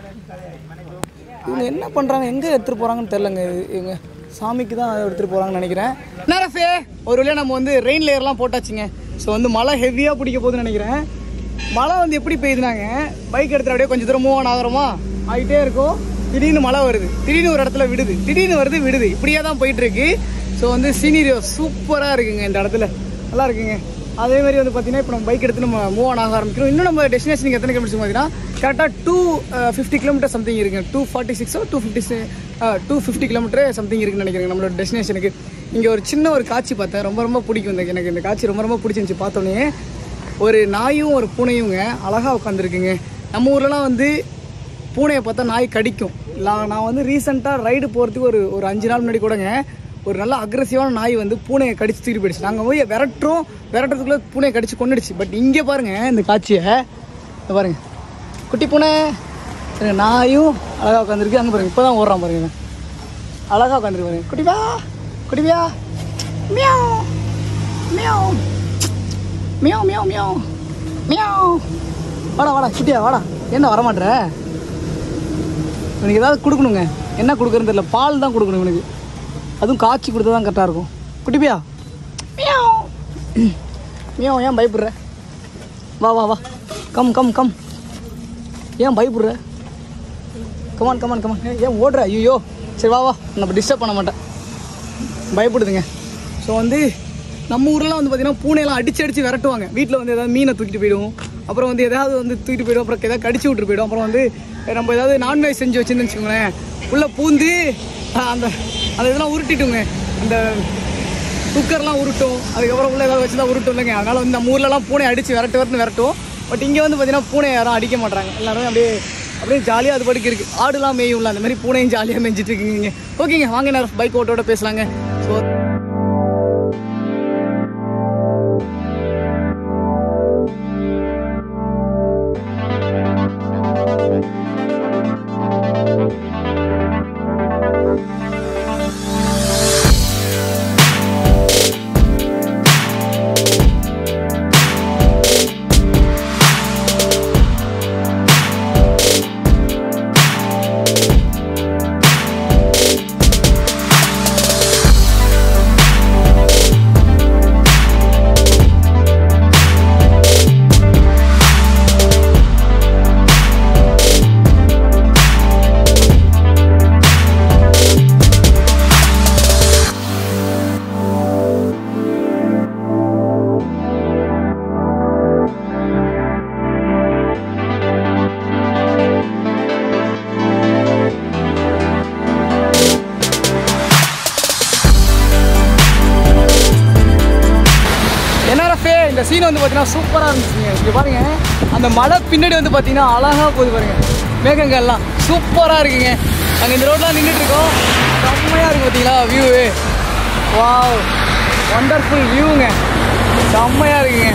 இவங்க என்ன பண்ணுறாங்க எங்கே எடுத்துகிட்டு போகிறாங்கன்னு தெரிலங்க இவங்க சாமிக்கு தான் எடுத்துகிட்டு போகிறாங்கன்னு நினைக்கிறேன் நேரஃபே ஒரு வழியாக நம்ம வந்து ரெயின் லேயர்லாம் போட்டாச்சுங்க ஸோ வந்து மழை ஹெவியாக பிடிக்க போகுதுன்னு நினைக்கிறேன் மழை வந்து எப்படி பெய்யுதுனாங்க பைக் எடுத்துகிட்டு அப்படியே கொஞ்சம் தூரம் மூவ் ஆன் ஆகிறோமா ஆகிட்டே இருக்கும் திடீர்னு மழை வருது திடீர்னு ஒரு இடத்துல விடுது திடீர்னு வருது விடுது இப்படியே தான் போயிட்டு இருக்கு ஸோ வந்து சீனியரியோ சூப்பராக இருக்குங்க இந்த இடத்துல நல்லா இருக்குங்க அதே மாதிரி வந்து பார்த்தீங்கன்னா இப்போ நம்ம பைக் எடுத்து நம்ம மூவ் ஆன் ஆக ஆரம்பிக்கிறோம் இன்னும் நம்ம டெஸ்டினேஷன் எத்தனை கிலோமீட்டர் பார்த்தீங்கன்னா கரெக்டாக டூ ஃபிஃப்டி கிலோமீட்டர் சம்திங் இருக்குங்க டூ ஃபார்ட்டி சிக்ஸோ two fifty two fifty kilometre something இருக்குன்னு நினைக்கிறேன் நம்மளோட டெஸ்டினேஷனுக்கு இங்கே ஒரு சின்ன ஒரு காட்சி பார்த்தேன் ரொம்ப ரொம்ப பிடிக்கும் இந்த எனக்கு இந்த காட்சி ரொம்ப ரொம்ப பிடிச்சிருந்துச்சி பார்த்தோன்னே ஒரு நாயும் ஒரு பூனையுங்க அழகாக உட்காந்துருக்குங்க நம்ம ஊர்லலாம் வந்து பூனையை பார்த்தா நாய் கடிக்கும் நான் நான் வந்து ரீசெண்டாக ரைடு போகிறதுக்கு ஒரு ஒரு அஞ்சு நாள் முன்னாடி கூடங்க ஒரு நல்ல அக்ரெசிவான நாய் வந்து பூனையை கடிச்சு தூக்கி போயிடுச்சு நாங்கள் போய் விரட்டுறோம் விரட்டுறதுக்குள்ளே பூனையை கடிச்சு கொண்டுடுச்சு பட் இங்கே பாருங்க இந்த காட்சியை இங்க பாருங்க குட்டி பூனை பாருங்க, நாயும் அழகாக உட்காந்துருக்கு அங்கே பாருங்க இப்போ தான் ஓடுறான் பாருங்க இவன். அழகாக உட்காந்துருக்கு பாருங்க குட்டிபா குட்டிபியா meow meow meow meow meow meow வாடா வாடா குட்டியா வாடா என்ன வரமாட்ற இவனுக்கு ஏதாவது கொடுக்கணுங்க என்ன கொடுக்குறதுன்னு தெரியல பால் தான் கொடுக்கணும் இவனுக்கு அதுவும் காய்ச்சி கொடுத்தா தான் கரெக்டாக இருக்கும் குட்டிப்பியா மியாவ் மியாவ் ஏன் பயப்படுற வா வா வா கம் கம் கம் ஏன் பயப்படுற கமான் கமான் கமான் ஏன் ஓடுற ஐயோ சரி வா வா நம்ம டிஸ்டர்ப் பண்ண மாட்டேன் பயப்படுதுங்க ஸோ வந்து நம்ம ஊர்லாம் வந்து பார்த்தீங்கன்னா பூனையெல்லாம் அடிச்சு அடிச்சு விரட்டுவாங்க வீட்டில் வந்து ஏதாவது மீனை தூக்கிட்டு போயிடும் அப்புறம் வந்து ஏதாவது வந்து தூக்கிட்டு போயிடும் அப்புறம் ஏதாவது கடிச்சு விட்டுட்டு போயிடும் அப்புறம் வந்து நம்ம ஏதாவது நான்வெஜ் செஞ்சு வச்சுருந்து வச்சுக்கோங்களேன் உள்ளே பூந்து ஆஹ், அந்த அந்த இதெல்லாம் உருட்டிட்டுங்க அந்த குக்கர்லாம் உருட்டும் அதுக்கப்புறம் உள்ள ஏதாவது வச்சு தான் உருட்டும் இல்லைங்க அதனால் வந்து நம்ம ஊர்லலாம் பூனை அடித்து விரட்டு விரட்டு விரட்டும் பட் இங்கே வந்து பார்த்தீங்கன்னா பூனை யாரும் அடிக்க மாட்டாங்க எல்லாரும் அப்படியே அப்படியே ஜாலியாக அது பாட்டுக்கு இருக்குது ஆடுலாம் மேயும்ல அந்த மாதிரி பூனையும் ஜாலியாக மேய்ஞ்சிட்டு இருக்குங்க ஓகேங்க வாங்க நேரம் பைக் ஓட்டோட பேசலாங்க ஸோ சீன் வந்து பார்த்தீங்கன்னா சூப்பராக இருந்துச்சுங்க இங்கே பாருங்க அந்த மலை பின்னாடி வந்து பார்த்தீங்கன்னா அழகாக போகுது பாருங்க மேகங்கள்லாம் சூப்பராக இருக்குங்க அங்கே இந்த ரோட்லாம் நின்றுட்டு இருக்கோம் செம்மையாக இருக்கு பார்த்தீங்களா வியூவு வாவ் ஒண்டர்ஃபுல் வியூங்க செம்மையாக இருக்குங்க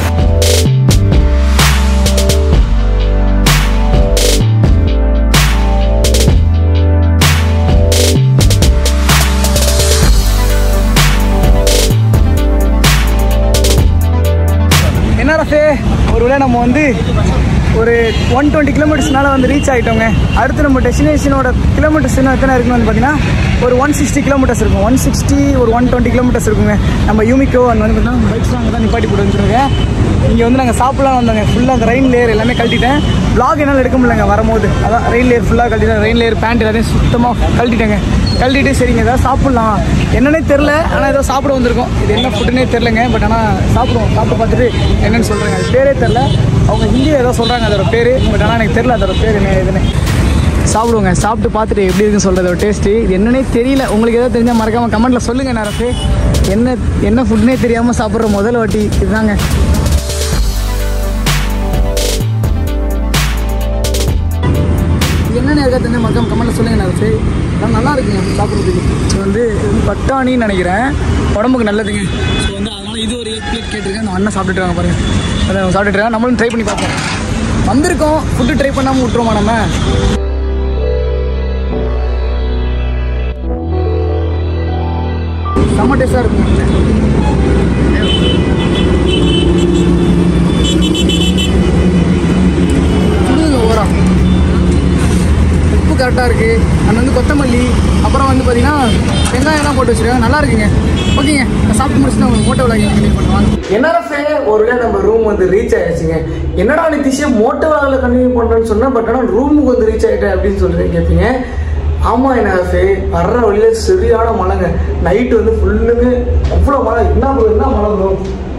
என்ன ரஃபே ஒரு வேளை நம்ம வந்து ஒரு ஒன் டுவெண்ட்டி கிலோமீட்டர்ஸ்னால வந்து ரீச் ஆகிட்டோங்க அடுத்து நம்ம டெஸ்டினேஷனோட கிலோமீட்டர்ஸ் இன்னும் எத்தனை இருக்குன்னு வந்து பார்த்தீங்கன்னா ஒரு ஒன் சிக்ஸ்டி கிலோமீட்டர்ஸ் இருக்கும் ஒன் சிக்ஸ்டி ஒரு ஒன் டுவெண்ட்டி கிலோமீட்டர்ஸ் இருக்குங்க நம்ம யூமிக்கோ அங்கே வந்து பார்த்தீங்கன்னா பைக்ஸ் அங்கே தான் நிப்பாட்டி போட்டு வந்துருக்கேன் இங்கே வந்து நாங்கள் சாப்பிடலாம் வந்தாங்க ஃபுல்லாக அந்த ரெயின் லேயர் எல்லாமே கழட்டிட்டேன் vlog என்னால் எடுக்க முடியலங்க வரும்போது அதான் ரெயின் லேயர் ஃபுல்லாக கழட்டிட்டேன் ரெயின் லேயர் பேண்ட் எல்லாத்தையும் சுத்தமாக கழட்டிட்டேங்க கழட்டிட்டு சரிங்க ஏதாவது சாப்பிட்லாம் என்னன்னே தெரில ஆனால் ஏதோ சாப்பிட வந்திருக்கோம் இது என்ன ஃபுட்டுனே தெரிலங்க பட் ஆனால் சாப்பிடுவோம் சாப்பிட்டு பார்த்துட்டு என்னன்னு சொல்கிறேங்க அது பேரே தெரில அவங்க ஹிந்தியில் ஏதோ சொல்கிறாங்க அதோட பேர் பட் ஆனால் எனக்கு தெரில அதோட பேர் என்ன எதுன்னு சாப்பிடுவோங்க சாப்பிட்டு பார்த்துட்டு எப்படி இருக்குன்னு சொல்கிறது ஒரு டேஸ்ட்டு இது என்னன்னே தெரியல உங்களுக்கு ஏதாவது தெரிஞ்சால் மறக்காமல் கமெண்ட்டில் சொல்லுங்கள் நேரத்து என்ன என்ன ஃபுட்னே தெரியாமல் சாப்பிட்ற முதல் வாட்டி இதுதாங்க இது என்னென்ன இருக்கா தெரிஞ்ச மக்கம் கமெண்ட்டில் சொல்லுங்கள் நேரத்து ஆனால் நல்லா இருக்குங்க சாப்பிட்றதுக்கு இது வந்து இது வந்து பட்டாணின்னு நினைக்கிறேன் உடம்புக்கு நல்லதுங்க ஸோ வந்து அதனால் இது ஒரு எக் பிளேட் கேட்டிருக்கேன் அந்த அண்ணன் சாப்பிட்டுட்டு இருக்காங்க பாருங்க அதை அவங்க சாப்பிட்டுட்டு இருக்காங்க நம்மளும் ட்ரை பண்ணி பார்ப்போம் வந்திருக்கோம் ஃபுட்டு ட்ரை பண்ணாமல் விட்டுருவோமா நம்ம செம்ம டேஸ்டாக இருக்குங்க சுடுங்க ஓரா உப்பு கரெக்டாக இருக்குது அண்ட் வந்து கொத்தமல்லி அப்புறம் வந்து பார்த்தீங்கன்னா வெங்காயம்லாம் போட்டு வச்சுருக்காங்க நல்லா இருக்குங்க ஓகேங்க நான் சாப்பிட்டு முடிச்சுட்டு நான் உங்களுக்கு மோட்டோ விளாக் கண்டினியூ பண்ணுவாங்க என்ஆர்எஃப்ஏ ஒரு வேளை நம்ம ரூம் வந்து ரீச் ஆயிடுச்சுங்க என்னடா நிதிஷே மோட்டோ வேலை கண்டினியூ பண்ணுறேன்னு சொன்னேன் பட் ஆனால் ரூமுக்கு வந்து ரீச் ஆகிட்டேன் அப்படின்னு சொல்லிட்டு கேட்பீங்க ஆமாம் என்ஆர்எஃப்ஏ வர்ற வழியில சரியான மழைங்க நைட்டு வந்து ஃபுல்லுங்க அவ்வளோ மழை என்ன bro, என்ன மழை ப்ரோ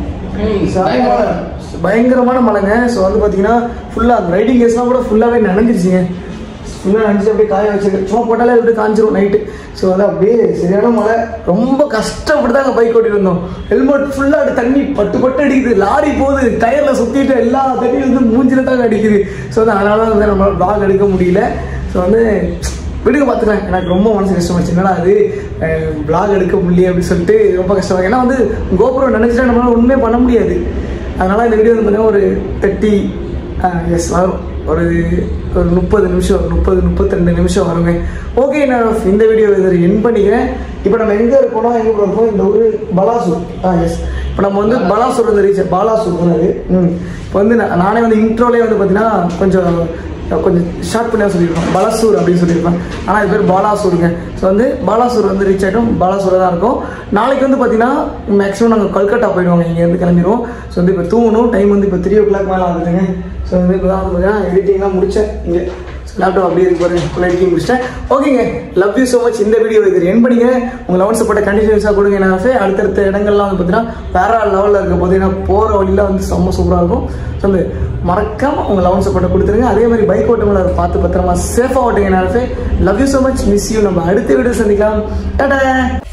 பயங்கரமான மழைங்க ஸோ வந்து பார்த்தீங்கன்னா ஃபுல்லாக அந்த ரைடிங் கேஸ்லாம் கூட ஃபுல்லாகவே நனைஞ்சிருச்சுங்க ஃபுல்லாக நினச்சி அப்படியே காய வச்சிருக்கேன் சும்மா போட்டாலே அப்படியே காஞ்சிரும் நைட்டு ஸோ வந்து அப்படியே சரியான மழை ரொம்ப கஷ்டப்பட்டு தான் பைக் ஓட்டிட்டு வந்தோம் ஹெல்மெட் ஃபுல்லாக அப்படி தண்ணி பட்டு பட்டு அடிக்குது லாரி போகுது டயரில் சுற்றிட்டு எல்லா தண்ணியும் வந்து மூஞ்சில தான் அடிக்குது ஸோ வந்து அதனால தான் வந்து நம்மளால் ப்ளாக் எடுக்க முடியல ஸோ வந்து விடுங்க பார்த்துக்கலாம் எனக்கு ரொம்ப மனசு கஷ்டமாச்சு என்னடா அது ப்ளாக் எடுக்க முடியல அப்படின்னு சொல்லிட்டு ரொம்ப கஷ்டமாக இருக்கு. ஏன்னா வந்து கோபுரம் நினச்சிட்டா நம்மளால ஒன்றுமே பண்ண முடியாது அதனால இந்த வீடியோ வந்து பார்த்தீங்கன்னா ஒரு தேர்ட்டி எஸ் வரும் ஒரு ஒரு முப்பது நிமிஷம் முப்பது முப்பத்திரெண்டு நிமிஷம் வருங்க ஓகே நான் இந்த வீடியோ இதில் என் பண்ணிக்கிறேன் இப்போ நம்ம எங்கே இருக்கோம்னா எங்கே இருக்கோம் இந்த ஊர் பலாசூர் ஆ எஸ் இப்போ நம்ம வந்து பலாசூர் வந்து ரீச் பாலாசூர் தான் அது ம் இப்போ வந்து நான் நானே வந்து இன்ட்ரோலே வந்து பார்த்தீங்கன்னா கொஞ்சம் கொஞ்சம் ஷார்ட் பண்ணியாக சொல்லியிருப்பேன் பலாசூர் அப்படின்னு சொல்லியிருப்பேன் ஆனால் இது பேர் பாலாசூருங்க ஸோ வந்து பாலாசூர் வந்து ரீச் ஆகிட்டோம் பாலாசூரில் தான் இருக்கும் நாளைக்கு வந்து பார்த்தீங்கன்னா மேக்ஸிமம் நாங்கள் கல்கட்டா போயிடுவோங்க இங்கேருந்து கிளம்பிடுவோம் ஸோ வந்து இப்போ தூங்கணும் டைம் வந்து இப்போ த்ரீ ஓ கிளாக் மேலே ஆகுதுங்க ஸோ வந்து இப்போ தான் வந்து பார்த்தீங்கன்னா எடிட்டிங்லாம் முடித்தேன் இங்கே லேப்டாப் அப்படியே இருக்கு பாருங்க ஃபுல் எடிட்டிங் முடிச்சிட்டேன் ஓகேங்க லவ் யூ ஸோ மச் இந்த வீடியோ இது என் பண்ணிங்க உங்கள் லெவன் சப்போர்ட்டை கண்டினியூஸாக கொடுங்க நான் அடுத்தடுத்த இடங்கள்லாம் வந்து பார்த்தீங்கன்னா வேற லெவலில் இருக்க போது ஏன்னா போகிற வழியில் வந்து செம்ம சூப்பராக இருக்கும் ஸோ வந்து மறக்காம உங்கள் லெவன் சப்போர்ட்டை கொடுத்துருங்க அதே மாதிரி பைக் ஓட்டங்களை பார்த்து பத்திரமா சேஃபாக ஓட்டுங்க நான் love you so much miss you நம்ம அடுத்த வீடியோ சந்திக்கலாம் டாடா